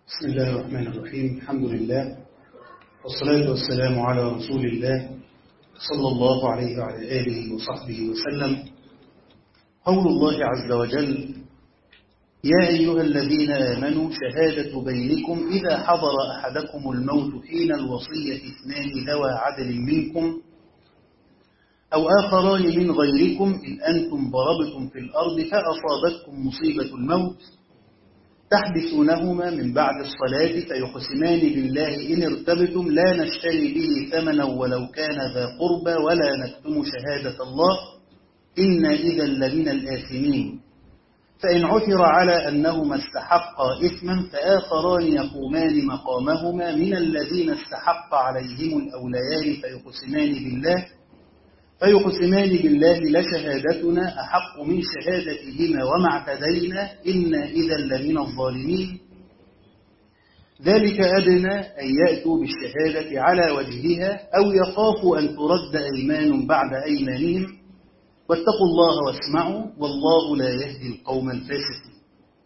بسم الله الرحمن الرحيم الحمد لله والصلاة والسلام على رسول الله صلى الله عليه وعلى آله وصحبه وسلم قول الله عز وجل يا أيها الذين آمنوا شهادة بينكم إذا حضر أحدكم الموت حين الوصية اثنان ذوى عدل منكم أو آخران من غيركم إن أنتم ضربتم في الأرض فأصابتكم مصيبة الموت تحبسونهما من بعد الصلاة فيقسمان بالله إن ارتبتم لا نشتري به ثمنا ولو كان ذا قربى ولا نكتم شهادة الله إنا إذا لمن الآثمين فإن عثر على أنهما استحقا إثما فآخران يقومان مقامهما من الذين استحق عليهم الأوليان فيقسمان بالله فيقسمان بالله لشهادتنا أحق من شهادتهما وما اعتدينا إنا إذا لمن الظالمين ذلك أدنى أن يأتوا بالشهادة على وجهها أو يخافوا أن ترد أيمان بعد أيمانهم واتقوا الله واسمعوا والله لا يهدي القوم الفاسقين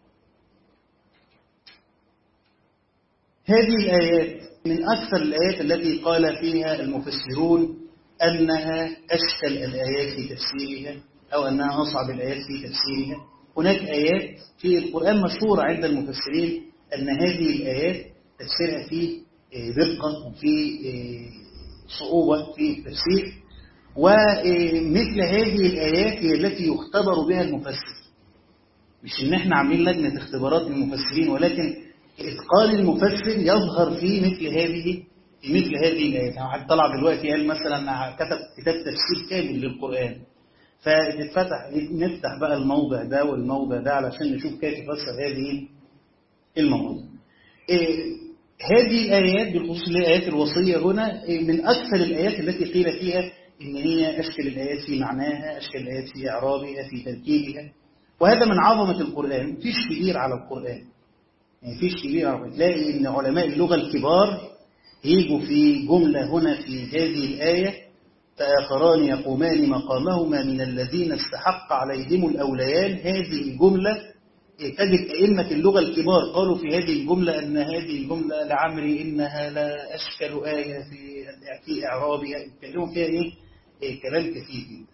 هذه الآيات من أكثر الآيات التي قال فيها المفسرون أنها أشكل الآيات في تفسيرها أو أنها أصعب الآيات في تفسيرها هناك آيات في القرآن مشهورة عند المفسرين أن هذه الآيات تفسيرها فيه دقة وفي صعوبة في التفسير ومثل هذه الآيات هي التي يختبر بها المفسر مش إن احنا عاملين لجنة اختبارات للمفسرين ولكن إتقان المفسر يظهر في مثل هذه في مثل هذه الآيات يعني واحد طلع دلوقتي قال مثلا كتب كتاب تفسير كامل للقرآن فتتفتح نفتح بقى الموضع ده والموضع ده علشان نشوف كيف يفسر هذه المواضيع إيه هذه الآيات بالخصوص لآيات الوصية هنا إيه من أكثر الآيات التي قيل فيها إن هي أشكل الآيات في معناها أشكل الآيات في إعرابها في تركيبها وهذا من عظمة القرآن فيش كبير على القرآن يعني فيش كبير على القرآن تلاقي إن علماء اللغة الكبار يجوا في جملة هنا في هذه الآية فآخران يقومان مقامهما من الذين استحق عليهم الأوليان هذه الجملة تجد أئمة اللغة الكبار قالوا في هذه الجملة أن هذه الجملة لعمري إنها لا أشكل آية في في إعرابها يتكلموا فيها إيه؟ إيه كلام كثير جدا.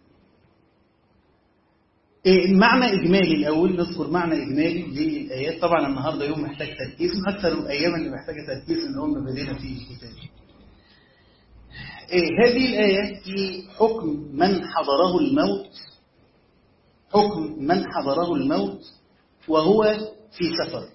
إيه معنى إجمالي الأول نذكر معنى إجمالي للآيات طبعا النهاردة يوم محتاج تركيز من أكثر الأيام اللي محتاجة تركيز إن هم بدينا فيه الكتاب. إيه هذه الآية في حكم من حضره الموت حكم من حضره الموت وهو في سفر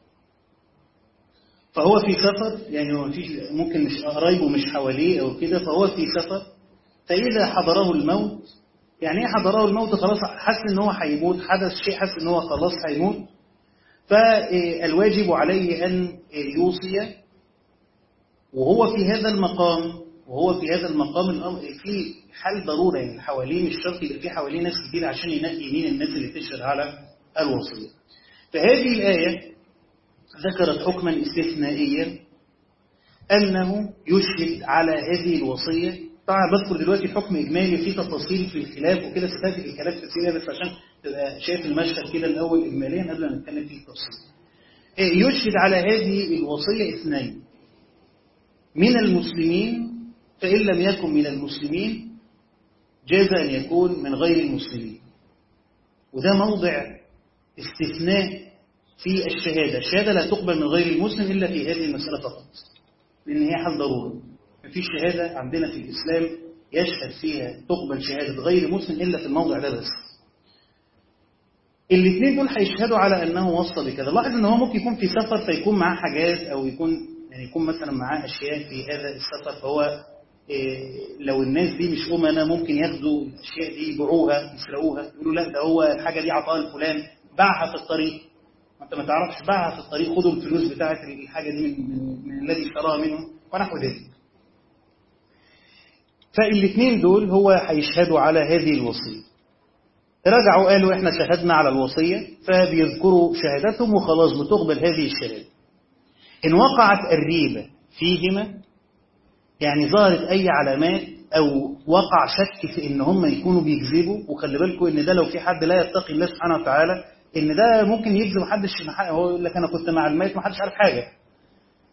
فهو في سفر يعني هو فيش ممكن مش قرايبه مش حواليه أو كده فهو في سفر فإذا حضره الموت يعني ايه حضره الموت خلاص حس ان هو هيموت حدث شيء حس ان هو خلاص هيموت فالواجب عليه ان يوصي وهو في هذا المقام وهو في هذا المقام الامر في حال ضروره يعني حواليه مش شرط يبقى في حواليه ناس كتير عشان ينقي مين الناس اللي تشهد على الوصيه فهذه الايه ذكرت حكما استثنائيا انه يشهد على هذه الوصيه طبعا بذكر دلوقتي حكم اجمالي فيه تفاصيل في الخلاف وكده ستاتي في الكلام تفسيريه بس عشان تبقى شايف المشهد كده الاول اجماليا قبل ما نتكلم فيه التفصيل. يشهد على هذه الوصيه اثنين من المسلمين فان لم يكن من المسلمين جاز ان يكون من غير المسلمين. وده موضع استثناء في الشهاده، الشهاده لا تقبل من غير المسلم الا في هذه المساله فقط. لان هي حال ضروره. مفيش شهادة عندنا في الإسلام يشهد فيها تقبل شهادة غير مسلم إلا في الموضع ده بس الاثنين دول هيشهدوا على أنه وصل بكذا لاحظ أن هو ممكن يكون في سفر فيكون معاه حاجات أو يكون يعني يكون مثلا معاه أشياء في هذا السفر فهو إيه لو الناس دي مش أمنا ممكن ياخدوا الأشياء دي يبيعوها يسرقوها يقولوا لا ده هو الحاجة دي عطاها لفلان باعها في الطريق أنت ما تعرفش باعها في الطريق خدوا الفلوس بتاعت الحاجة دي من, من, من الذي اشتراها منه ونحو ذلك فالاثنين دول هو هيشهدوا على هذه الوصية رجعوا قالوا احنا شهدنا على الوصية فبيذكروا شهادتهم وخلاص بتقبل هذه الشهادة إن وقعت الريبة فيهما يعني ظهرت أي علامات أو وقع شك في إن هم يكونوا بيكذبوا وخلي بالكم إن ده لو في حد لا يتقي الله سبحانه وتعالى إن ده ممكن يكذب محدش هو يقول لك أنا كنت مع الميت محدش عارف حاجة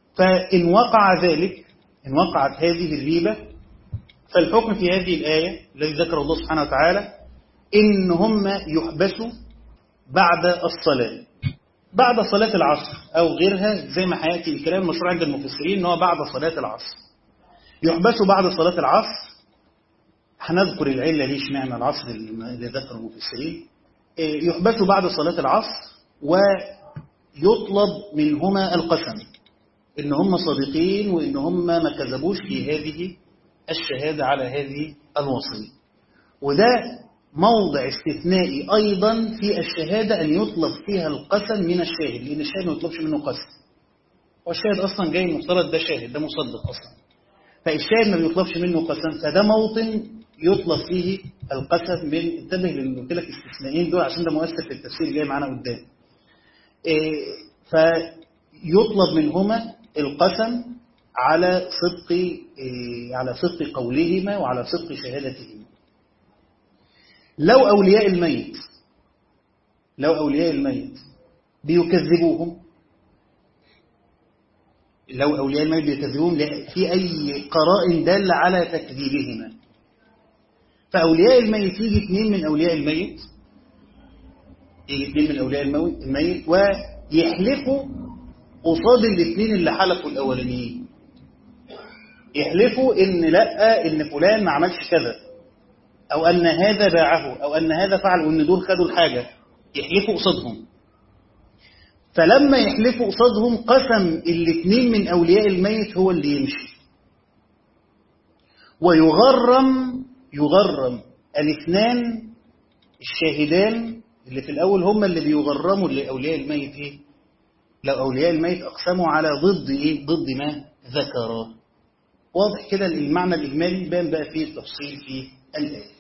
فإن وقع ذلك إن وقعت هذه الريبة فالحكم في هذه الآية الذي ذكره الله سبحانه وتعالى إن هم يحبسوا بعد الصلاة بعد صلاة العصر أو غيرها زي ما هيأتي الكلام المشروع عند المفسرين إن هو بعد صلاة العصر يحبسوا بعد صلاة العصر هنذكر العلة ليش معنى العصر اللي ذكر المفسرين يحبسوا بعد صلاة العصر ويطلب منهما القسم إن هم صادقين وإن هم ما كذبوش في هذه الشهادة على هذه الوصية وده موضع استثنائي أيضا في الشهادة أن يطلب فيها القسم من الشاهد لأن الشاهد ما يطلبش منه قسم والشاهد أصلا جاي المفترض ده شاهد ده مصدق أصلا فالشاهد ما بيطلبش منه قسم فده موطن يطلب فيه القسم من انتبه للي قلت لك استثنائيين دول عشان ده مؤثر في التفسير جاي معانا قدام إيه فيطلب منهما القسم على صدق إيه على صدق قولهما وعلى صدق شهادتهما لو أولياء الميت لو أولياء الميت بيكذبوهم لو أولياء الميت بيكذبوهم في أي قرائن دالة على تكذيبهما فأولياء الميت يجي اثنين من أولياء الميت يجي اثنين من أولياء الميت ويحلفوا قصاد الاثنين اللي حلفوا الأولانيين يحلفوا إن لا إن فلان ما عملش كذا أو أن هذا باعه أو أن هذا فعل وأن دول خدوا الحاجة يحلفوا قصادهم فلما يحلفوا قصادهم قسم الاثنين من أولياء الميت هو اللي يمشي ويغرم يغرم الاثنان الشاهدان اللي في الأول هم اللي بيغرموا لأولياء الميت إيه؟ لو أولياء الميت أقسموا على ضد إيه؟ ضد ما ذكراه واضح كده المعنى الإجمالي بان بقى فيه التفصيل في الآية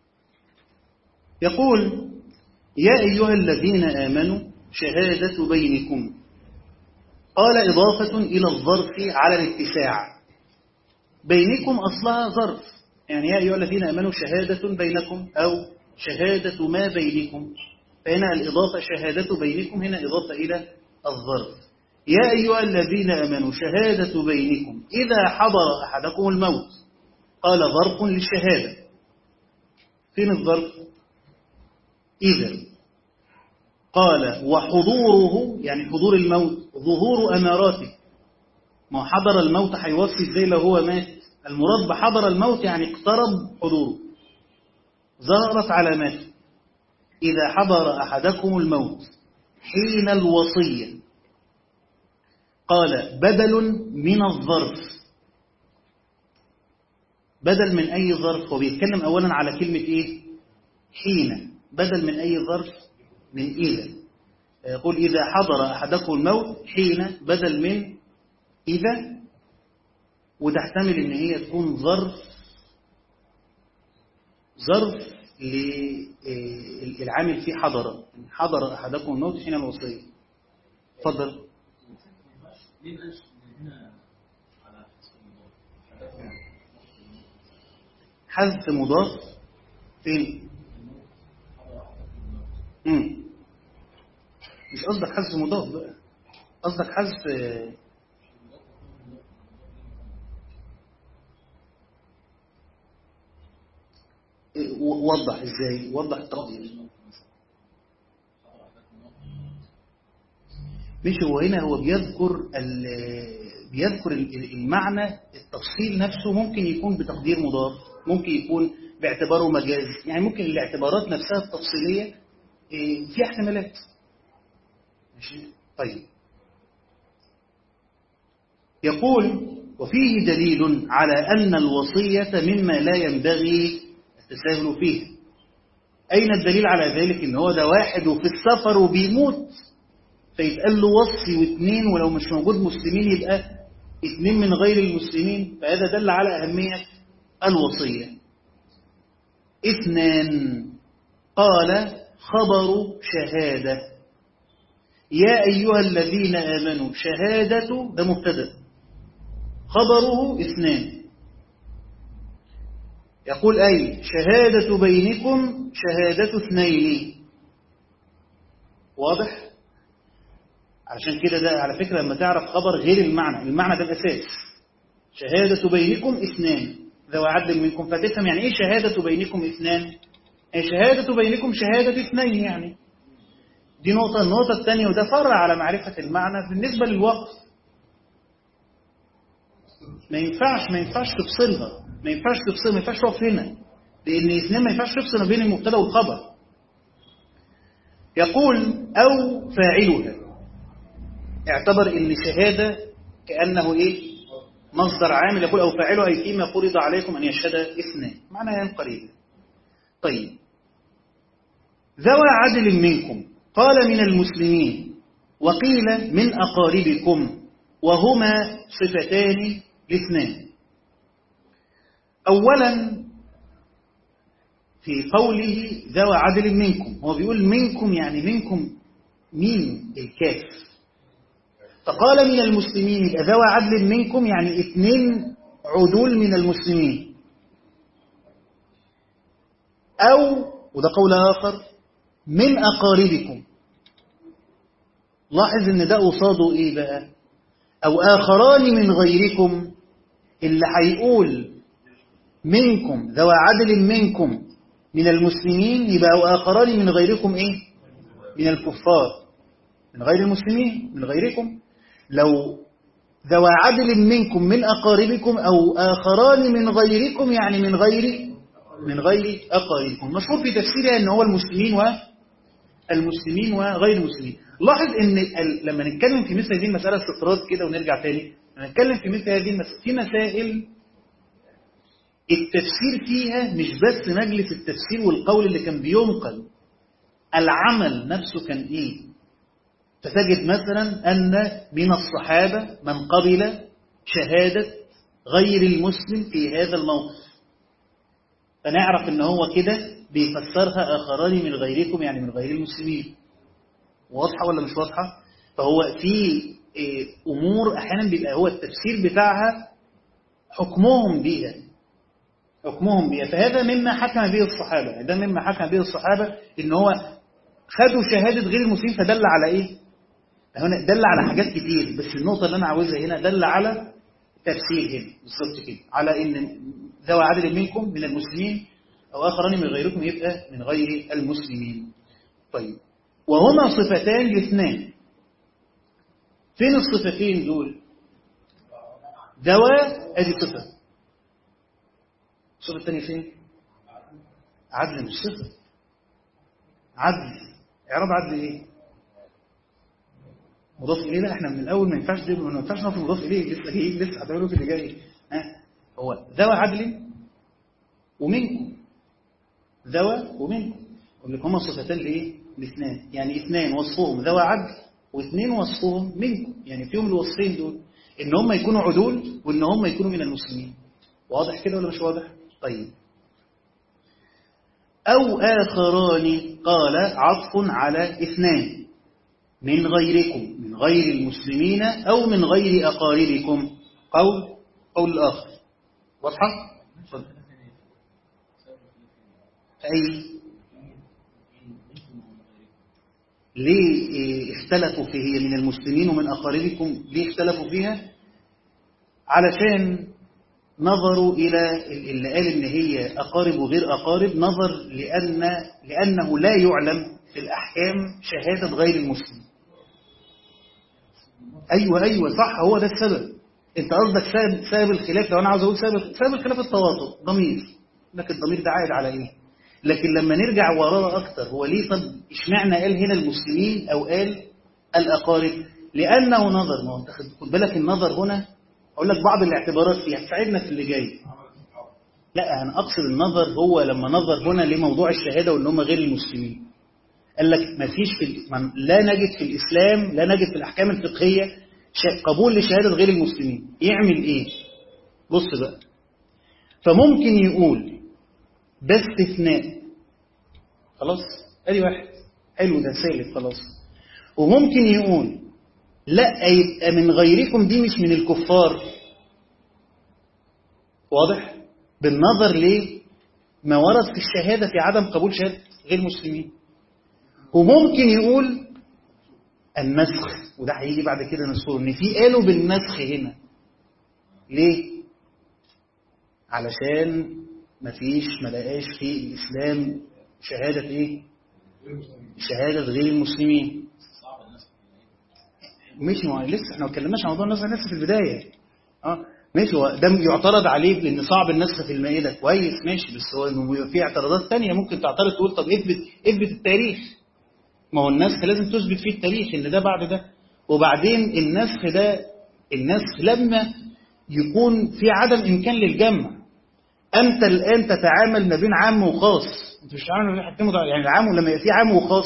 يقول يا أيها الذين آمنوا شهادة بينكم قال إضافة إلى الظرف على الاتساع بينكم أصلها ظرف يعني يا أيها الذين آمنوا شهادة بينكم أو شهادة ما بينكم فهنا الإضافة شهادة بينكم هنا إضافة إلى الظرف يا أيها الذين آمنوا شهادة بينكم إذا حضر أحدكم الموت قال ظرف للشهادة فين الظرف إذا قال وحضوره يعني حضور الموت ظهور أماراته ما حضر الموت هيوصي ازاي لو هو مات المراد بحضر الموت يعني اقترب حضوره ظهرت علاماته إذا حضر أحدكم الموت حين الوصية قال بدل من الظرف بدل من أي ظرف هو بيتكلم أولا على كلمة إيه حين بدل من أي ظرف من إذا يقول إذا حضر أحدكم الموت حين بدل من إذا وتحتمل إن هي تكون ظرف ظرف للعامل فيه حضر حضر أحدكم الموت حين الوصية تفضل حذف مضاف فين مم. مش قصدك حذف مضاف بقى قصدك حذف وضح ازاي وضح التقدير مش هو هنا هو بيذكر بيذكر المعنى التفصيل نفسه ممكن يكون بتقدير مضاف ممكن يكون باعتباره مجاز يعني ممكن الاعتبارات نفسها التفصيلية في احتمالات ماشي طيب يقول وفيه دليل على أن الوصية مما لا ينبغي التساهل فيه أين الدليل على ذلك إن هو ده واحد وفي السفر وبيموت فيتقال له وصي واثنين ولو مش موجود مسلمين يبقى اثنين من غير المسلمين فهذا دل على أهمية الوصية اثنان قال خبر شهادة يا أيها الذين آمنوا شهادة ده مبتدا خبره اثنان يقول أي شهادة بينكم شهادة اثنين واضح علشان كده ده على فكرة لما تعرف خبر غير المعنى المعنى ده الأساس شهادة بينكم اثنان ذو عدل منكم فتفهم يعني ايه شهادة بينكم اثنان يعني شهادة بينكم شهادة اثنين يعني دي نقطة النقطة الثانية وده فرع على معرفة المعنى بالنسبة للوقف ما ينفعش ما ينفعش تفصلها ما ينفعش تفصل ما ينفعش تقف هنا لأن اثنين ما ينفعش تفصل ما بين المبتدا والخبر يقول أو فاعلها اعتبر ان شهادة كأنه ايه مصدر عامل يقول أو فاعله أي فيما فرض عليكم أن يشهد اثنان معنى قريب طيب ذوى عدل منكم قال من المسلمين وقيل من أقاربكم وهما صفتان لاثنان أولا في قوله ذوى عدل منكم هو بيقول منكم يعني منكم مين الكاف فقال من المسلمين يبقى ذوى عدل منكم يعني اثنين عدول من المسلمين أو وده قول آخر من أقاربكم لاحظ ان ده قصاده ايه بقى او اخران من غيركم اللي هيقول منكم ذوى عدل منكم من المسلمين يبقى او اخران من غيركم ايه من الكفار من غير المسلمين من غيركم لو ذوى عدل منكم من اقاربكم او اخران من غيركم يعني من غير من غير اقاربكم مشهور في تفسيرها ان هو المسلمين والمسلمين وغير المسلمين لاحظ ان لما نتكلم في مثل هذه المسألة استطراد كده ونرجع تاني لما نتكلم في مثل هذه المسألة في مسائل التفسير فيها مش بس مجلس التفسير والقول اللي كان بينقل العمل نفسه كان ايه فتجد مثلا ان من الصحابة من قبل شهادة غير المسلم في هذا الموقف فنعرف ان هو كده بيفسرها اخران من غيركم يعني من غير المسلمين واضحة ولا مش واضحة فهو في أمور أحيانا بيبقى هو التفسير بتاعها حكمهم بيها حكمهم بيها فهذا مما حكم به الصحابة ده مما حكم به الصحابة إن هو خدوا شهادة غير المسلمين فدل على إيه هنا دل على حاجات كتير بس النقطة اللي أنا عاوزها هنا دل على تفسير هنا بالظبط كده على إن ذوى عدل منكم من المسلمين أو آخران من غيركم يبقى من غير المسلمين طيب وهما صفتان لاثنان فين الصفتين دول دواء ادي صفة الصفة الثانية فين عدل مش صفة عدل اعراب عدل ايه مضاف اليه لا احنا من الاول ما ينفعش دي ما ينفعش نقف مضاف اليه لسه جاي لسه هتعمله في اللي جاي ها هو ذوى عدل ومنكم ذوى ومنكم قلنا لك هما صفتان لايه الاثنان يعني اثنان وصفهم ذوى عدل واثنين وصفهم منكم يعني فيهم الوصفين دول ان هم يكونوا عدول وان هم يكونوا من المسلمين واضح كده ولا مش واضح طيب او اخران قال عطف على اثنان من غيركم من غير المسلمين او من غير اقاربكم قول قول الاخر واضحه اي ليه اختلفوا في هي من المسلمين ومن أقاربكم ليه اختلفوا فيها علشان نظروا إلى اللي قال إن هي أقارب وغير أقارب نظر لأن لأنه لا يعلم في الأحكام شهادة غير المسلم أيوة أيوة صح هو ده السبب أنت قصدك سبب, سبب الخلاف لو أنا عاوز أقول سبب سبب الخلاف التواطؤ ضمير لكن الضمير ده عائد على إيه لكن لما نرجع وراه أكتر هو ليه طب اشمعنى قال هنا المسلمين أو قال الأقارب لأنه نظر ما هو انت خد بالك النظر هنا أقول لك بعض الاعتبارات فيها تساعدنا في اللي جاي لا أنا أقصد النظر هو لما نظر هنا لموضوع الشهادة وإن هم غير المسلمين قال لك ما فيش في لا نجد في الإسلام لا نجد في الأحكام الفقهية قبول لشهادة غير المسلمين يعمل إيه بص بقى فممكن يقول باستثناء خلاص ادي واحد حلو ده سالك خلاص وممكن يقول لا يبقى من غيركم دي مش من الكفار واضح بالنظر ليه ما ورد في الشهادة في عدم قبول شهادة غير مسلمين وممكن يقول النسخ وده هيجي بعد كده نذكره ان في قالوا بالنسخ هنا ليه علشان مفيش ما لقاش في الاسلام شهاده ايه شهاده غير المسلمين مش ما لسه احنا ما اتكلمناش عن موضوع النسخ لسه في البدايه اه ماشي هو ده يعترض عليه لان صعب النسخ في المائده كويس ماشي بس هو انه في اعتراضات ثانيه ممكن تعترض تقول طب اثبت اثبت التاريخ ما هو النسخ لازم تثبت فيه التاريخ ان ده بعد ده وبعدين النسخ ده النسخ لما يكون في عدم امكان للجمع انت الان تتعامل ما بين عام وخاص انت مش عامل يعني العام لما يبقى في عام وخاص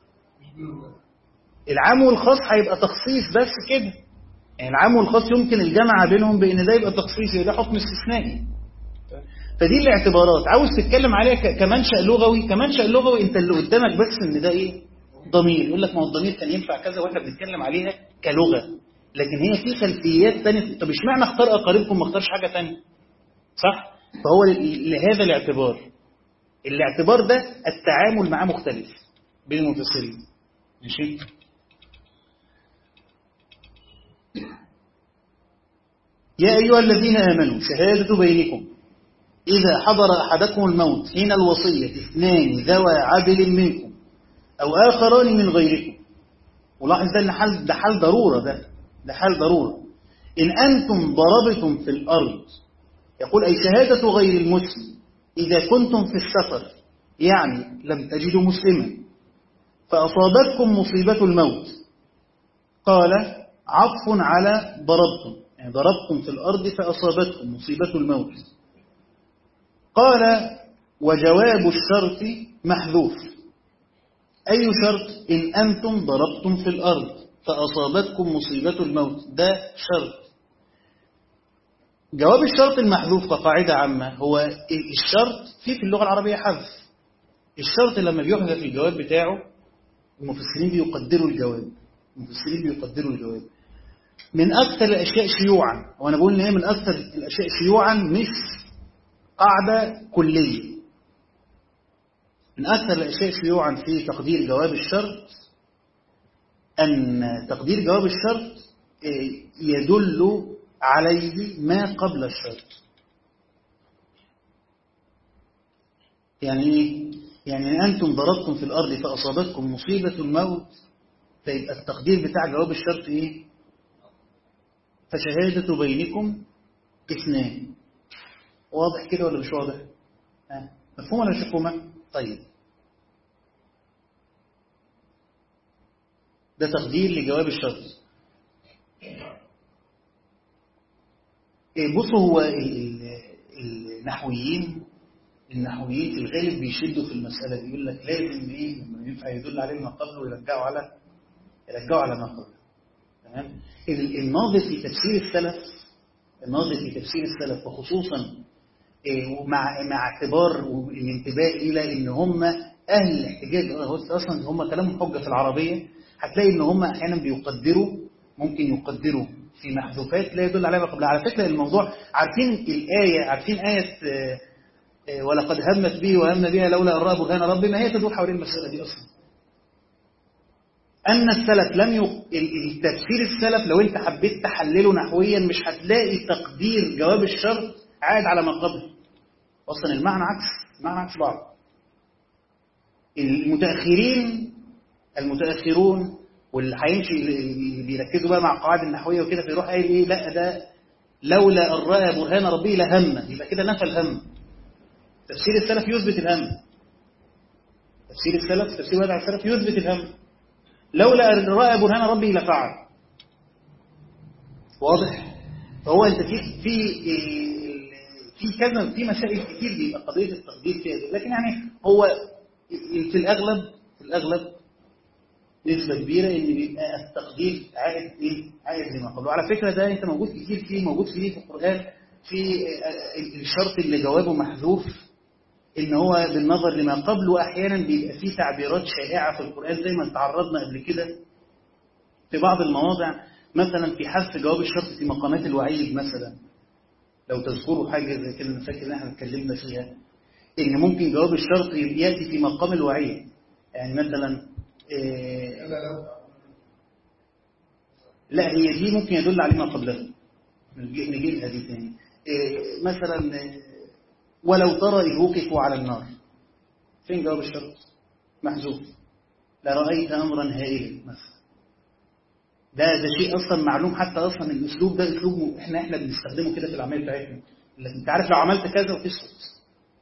العام والخاص هيبقى تخصيص بس كده يعني العام والخاص يمكن الجمع بينهم بان ده يبقى تخصيص يبقى ده حكم استثنائي فدي الاعتبارات عاوز تتكلم عليها كمنشأ لغوي كمنشأ لغوي انت اللي قدامك بس ان ده ايه ضمير يقول لك ما هو الضمير كان ينفع كذا واحنا بنتكلم عليها كلغه لكن هي في خلفيات ثانيه طب اشمعنى اختار اقاربكم ما اختارش حاجه ثانيه صح فهو لهذا الاعتبار الاعتبار ده التعامل معاه مختلف بين المفسرين ماشي يا أيها الذين آمنوا شهادة بينكم إذا حضر أحدكم الموت حين الوصية اثنان ذوى عدل منكم أو آخران من غيركم ولاحظ ده حال ده حال ضرورة ده ده حال ضرورة إن أنتم ضربتم في الأرض يقول أي شهادة غير المسلم إذا كنتم في السفر يعني لم تجدوا مسلما فأصابتكم مصيبة الموت قال عطف على ضربتم يعني ضربتم في الأرض فأصابتكم مصيبة الموت قال وجواب الشرط محذوف أي شرط إن أنتم ضربتم في الأرض فأصابتكم مصيبة الموت ده شرط جواب الشرط المحذوف كقاعدة عامة هو الشرط في في اللغة العربية حذف الشرط لما بيحذف الجواب بتاعه المفسرين بيقدروا الجواب المفسرين بيقدروا الجواب من أكثر الأشياء شيوعا وأنا بقول إن هي من أكثر الأشياء شيوعا مش قاعدة كلية من أكثر الأشياء شيوعا في تقدير جواب الشرط أن تقدير جواب الشرط يدل عليه ما قبل الشرط يعني ايه؟ يعني أنتم ضربتم في الأرض فأصابتكم مصيبة الموت فيبقى التقدير بتاع جواب الشرط إيه؟ فشهادة بينكم اثنان واضح كده ولا مش واضح ها مفهوم ولا مش مفهومه طيب ده تقدير لجواب الشرط بصوا هو النحويين النحويين في الغالب بيشدوا في المسألة دي يقول لك لازم ايه لما ينفع يدل عليه ما قبله ويرجعه على يرجعه على ما قبله تمام الناظر في تفسير السلف الناظر في تفسير السلف وخصوصا مع مع اعتبار الانتباه الى ان هم اهل الاحتجاج اصلا هم كلامهم حجه في العربيه هتلاقي ان هم احيانا بيقدروا ممكن يقدروا في محذوفات لا يدل عليها ما قبلها على فكره الموضوع عارفين الايه عارفين ايه ولقد همت به وهم بها لولا ان راى برهان ربي ما هي تدور حوالين المساله دي اصلا أن السلف لم يق... التفسير السلف لو أنت حبيت تحلله نحويا مش هتلاقي تقدير جواب الشرط عاد على ما قبل أصلا المعنى عكس المعنى عكس بعض المتأخرين المتأخرون واللي هيمشي اللي بيركزوا بقى مع القواعد النحوية وكده فيروح قايل إيه لا ده لولا أن رأى برهان ربه لهم يبقى كده نفى الهم تفسير السلف يثبت الهم تفسير السلف تفسير وضع السلف يثبت الهم لولا أن رأى برهان ربه لفعل واضح فهو انت في في في كذا في مسائل كتير بيبقى قضيه التقدير فيها دي لكن يعني هو في الاغلب في الاغلب نسبة كبيرة ان بيبقى التقدير عائد ايه؟ عائد لما قبله على فكرة ده انت موجود كتير فيه موجود فيه في القرآن في الشرط اللي جوابه محذوف ان هو بالنظر لما قبله احيانا بيبقى فيه تعبيرات شائعة في القرآن زي ما تعرضنا قبل كده في بعض المواضع مثلا في حذف جواب الشرط في مقامات الوعيد مثلا لو تذكروا حاجة زي كده انا فاكر ان احنا اتكلمنا فيها ان ممكن جواب الشرط ياتي في مقام الوعيد يعني مثلا إيه لا هي دي ممكن يدل عليه ما قبلها نجيبها دي تاني إيه مثلا ولو ترى إذ وقفوا على النار فين جواب الشرط محذوف لرأيت أمرا هائلا مثلا ده ده شيء أصلا معلوم حتى أصلا الأسلوب ده أسلوب إحنا إحنا بنستخدمه كده في العملية بتاعتنا أنت عارف لو عملت كذا وتسكت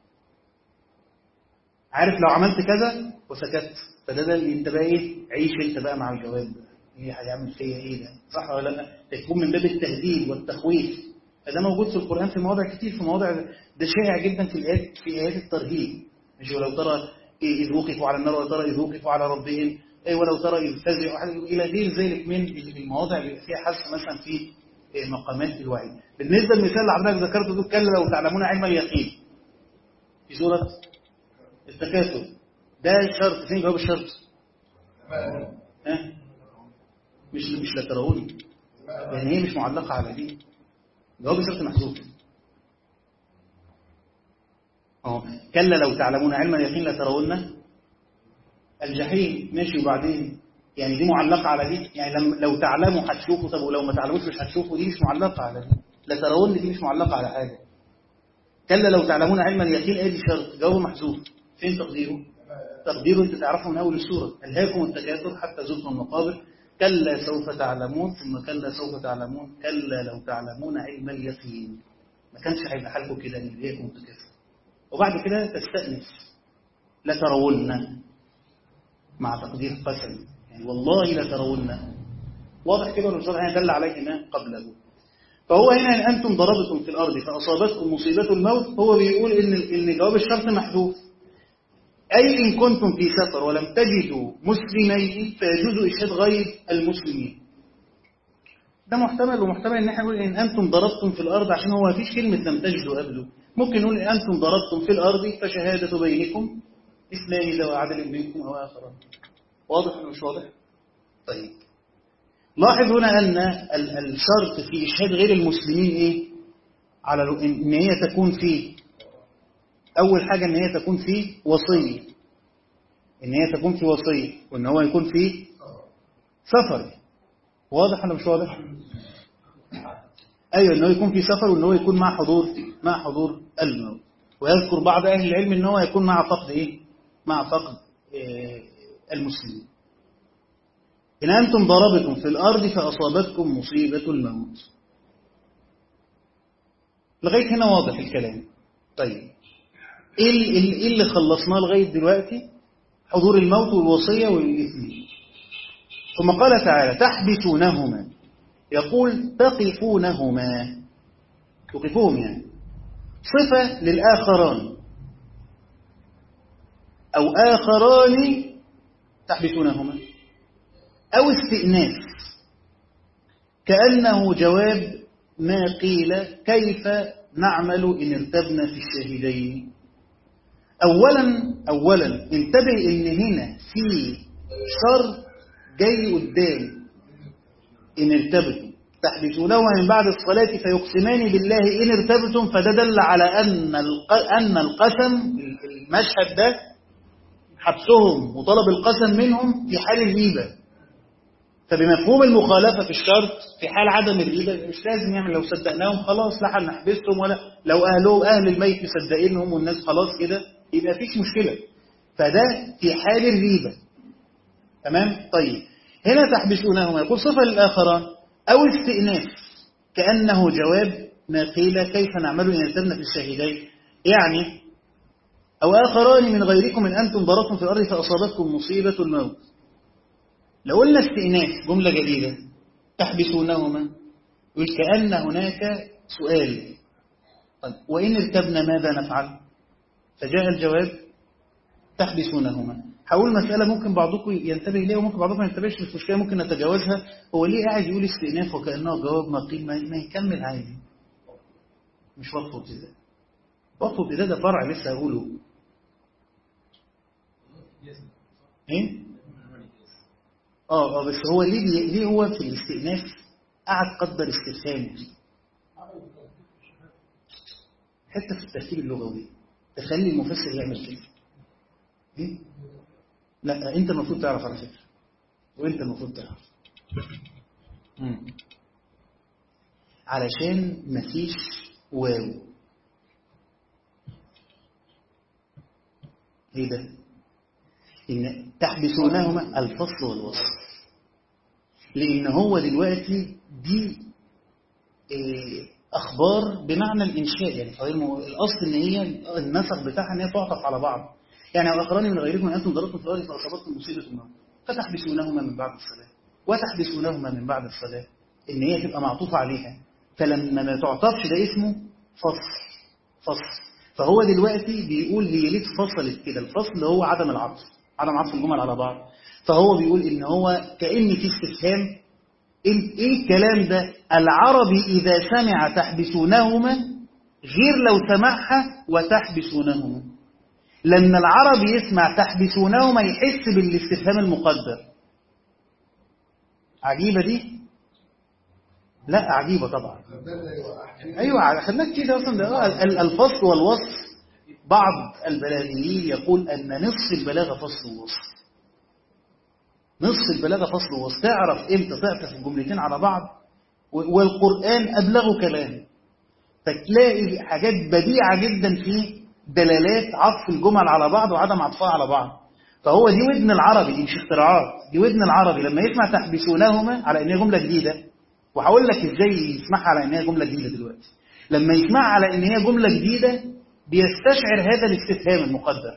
عارف لو عملت كذا وسكت فده ده اللي انت بقى ايه عيش انت بقى مع الجواب ايه هيعمل فيا ايه ده صح ولا لا يكون من باب التهديد والتخويف فده موجود في القرآن في مواضع كتير في مواضع ده شائع جدا في الآيات في آيات الترهيب مش ولو ترى إيه إذ وقفوا على النار وترى إذ وقفوا على ربهم أي ولو ترى إذ فزعوا إلى غير ذلك من المواضع اللي فيها حث مثلا في مقامات الوعي بالنسبة للمثال اللي حضرتك ذكرته ده كلا لو تعلمون علم اليقين في سورة التكاثر ده شرط فين جواب الشرط ها مش مش لا ترون يعني هي مش معلقة على دي جواب الشرط محذوف اه كلا لو تعلمون علم اليقين لترون الجحيم ماشي وبعدين يعني دي معلقة على دي يعني لم لو تعلموا هتشوفوا طب ولو ما تعلموش مش هتشوفوا دي مش معلقة على دي لترون دي مش معلقة على حاجة كلا لو تعلمون علم اليقين ادي شرط جواب محذوف فين تقديره تقديره انت تعرفه من اول السورة الهاكم التكاثر حتى زرتم المقابر كلا سوف تعلمون ثم كلا سوف تعلمون كلا لو تعلمون علم اليقين ما كانش هيبقى حالكم كده ان الهاكم التكاثر وبعد كده تستأنف لترون مع تقدير قسم يعني والله لترون واضح كده الرسول هنا دل عليه ما قبله فهو هنا ان انتم ضربتم في الارض فاصابتكم مصيبه الموت هو بيقول ان ان جواب الشرط محذوف اي ان كنتم في سفر ولم تجدوا مسلمين فيجوز اشهاد غير المسلمين ده محتمل ومحتمل ان احنا نقول ان انتم ضربتم في الارض عشان هو مفيش كلمه لم تجدوا قبله ممكن نقول ان انتم ضربتم في الارض فشهاده بينكم اثنان ذوى عدل منكم او اخران واضح ولا مش واضح طيب لاحظ هنا ان الشرط في اشهاد غير المسلمين ايه على ان هي تكون في اول حاجه ان هي تكون في وصيه ان هي تكون في وصيه وان هو يكون في سفر واضح ولا مش واضح ايوه ان هو يكون في سفر وان هو يكون مع حضور مع حضور الموت ويذكر بعض اهل العلم ان هو يكون مع فقد ايه مع فقد إيه المسلمين إن أنتم ضربتم في الأرض فأصابتكم مصيبة الموت لغاية هنا واضح الكلام طيب إيه اللي خلصناه لغاية دلوقتي حضور الموت والوصية والاثنين ثم قال تعالى تحبسونهما يقول تقفونهما تقفوهم يعني صفة للآخران أو آخران تحبسونهما أو استئناف كأنه جواب ما قيل كيف نعمل إن ارتبنا في الشاهدين أولا أولا انتبه إن هنا في شر جاي قدام إن ارتبتم تحبسونهما من بعد الصلاة فيقسمان بالله إن ارتبتم فده دل على أن أن القسم المشهد ده حبسهم وطلب القسم منهم في حال الريبة فبمفهوم المخالفة في الشرط في حال عدم الريبة مش لازم يعمل لو صدقناهم خلاص لا هنحبسهم ولا لو أهلهم أهل الميت مصدقينهم والناس خلاص كده يبقى فيش مشكلة فده في حال الريبة تمام طيب هنا تحبسونهما يقول صفة للآخران أو استئناف كأنه جواب ما قيل كيف نعمل إن ارتبنا في الشاهدين يعني أو آخران من غيركم إن أنتم ضربتم في الأرض فأصابتكم مصيبة الموت لو قلنا استئناف جملة جديدة تحبسونهما يقول كأن هناك سؤال طيب وإن ارتبنا ماذا نفعل فجاء الجواب تحبسونهما هقول مسألة ممكن بعضكم ينتبه ليها وممكن بعضكم ما ينتبهش مش مشكلة ممكن نتجاوزها هو ليه قاعد يقول استئناف وكأنه جواب ما قيل ما يكمل عادي مش وقف ابتداء وقف ابتداء ده فرع لسه هقوله ايه اه اه بس هو ليه بي... ليه هو في الاستئناف قعد قدر استفهام حتى في الترتيب اللغوي تخلي المفسر يعمل كده ايه لا انت المفروض تعرف على فكره وانت المفروض تعرف علشان مفيش واو ايه ده ان تحبسونهما الفصل والوصل لان هو دلوقتي دي إيه اخبار بمعنى الانشاء يعني الاصل ان هي النسق بتاعها ان هي تعطف على بعض يعني واخران من غيركم ان انتم ضربتم في الارض فاصابتكم مصيبه الموت فتحبسونهما من بعد الصلاه وتحبسونهما من بعد الصلاه ان هي تبقى معطوفه عليها فلما ما تعطفش ده اسمه فصل فصل فهو دلوقتي بيقول هي ليه اتفصلت كده الفصل هو عدم العطف عدم عطف الجمل على بعض فهو بيقول ان هو كأن في استفهام ايه الكلام ده العربي اذا سمع تحبسونهما غير لو سمعها وتحبسونهما لما العربي يسمع تحبسونهما يحس بالاستفهام المقدر عجيبة دي لا عجيبة طبعا أيوة خدناك كده أصلا ده الفصل والوصف بعض البلاغيين يقول أن نصف البلاغة فصل ووصف نصف البلاغة فصل ووصف تعرف إمتى تعطف الجملتين على بعض والقرآن أبلغ كلام فتلاقي حاجات بديعة جدا في دلالات عطف الجمل على بعض وعدم عطفها على بعض فهو دي ودن العربي دي مش اختراعات دي ودن العربي لما يسمع تحبسونهما على ان هي جمله جديده وهقول لك ازاي يسمعها على ان هي جمله جديده دلوقتي لما يسمعها على ان هي جمله جديده بيستشعر هذا الاستفهام المقدر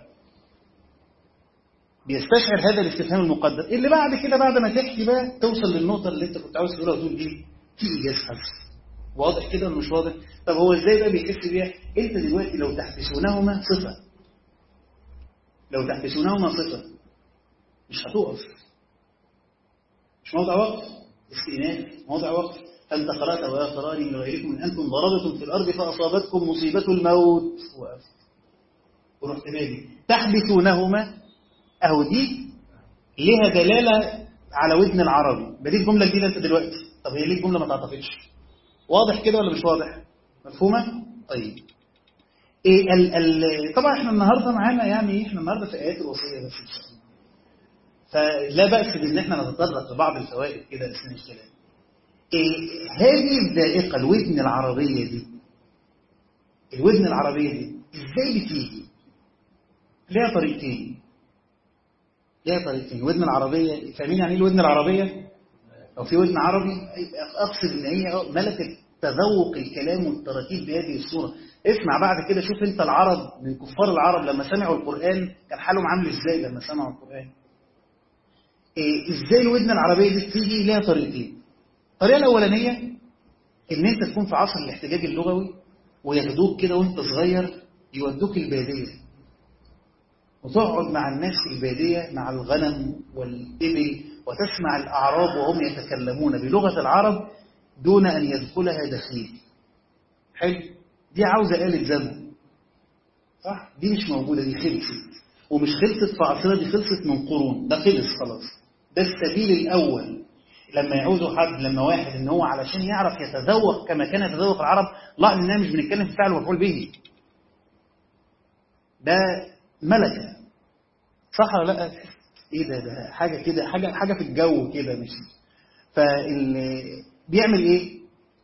بيستشعر هذا الاستفهام المقدر اللي بعد كده بعد ما تحكي بقى توصل للنقطه اللي انت كنت عاوز تقولها وتقول دي في ايجاز حذف واضح كده ولا مش واضح طب هو ازاي بقى بيحس بيها انت دلوقتي لو تحبسونهما صفه لو تحبسونهما صفه مش هتقف مش موضع وقف استئناف موضع وقف أنت قرأت وآخران من غيركم من أنتم ضربتم في الأرض فأصابتكم مصيبة الموت وقفت ورحت نادي تحبسونهما أهو دي ليها دلالة على ودن العربي بدي الجملة جديدة أنت دلوقتي طب هي ليه الجملة ما تعتقدش واضح كده ولا مش واضح مفهومة طيب إيه ال ال طبعا احنا النهارده معانا يعني احنا النهارده في ايات الوصيه بس ان شاء الله فلا باس بان احنا نتطرق لبعض الفوائد كده اثناء الكلام إيه هذه الذائقه الودن العربيه دي الودن العربيه دي ازاي بتيجي ليها طريقتين ليها طريقتين الودن العربيه فاهمين يعني ايه الودن العربيه لو في ودن عربي اقصد ان هي ملكه تذوق الكلام والتراكيب بهذه الصوره اسمع بعد كده شوف انت العرب من كفار العرب لما سمعوا القران كان حالهم عامل ازاي لما سمعوا القران إيه ازاي الودن العربيه دي تيجي ليها طريقتين الطريقه الاولانيه ان انت تكون في عصر الاحتجاج اللغوي وياخدوك كده وانت صغير يودوك الباديه وتقعد مع الناس في الباديه مع الغنم والابل وتسمع الاعراب وهم يتكلمون بلغه العرب دون ان يدخلها دخيل حلو دي عاوزه آلة زمن صح دي مش موجوده دي خلصت ومش خلصت في عصرنا دي خلصت من قرون ده خلص خلاص ده السبيل الاول لما يعوزوا حد لما واحد ان هو علشان يعرف يتذوق كما كان يتذوق العرب لاحظ اننا مش بنتكلم في فعل ومفعول به ده ملكه صح ولا لا ايه ده ده حاجه كده حاجه حاجه في الجو كده مش فال بيعمل ايه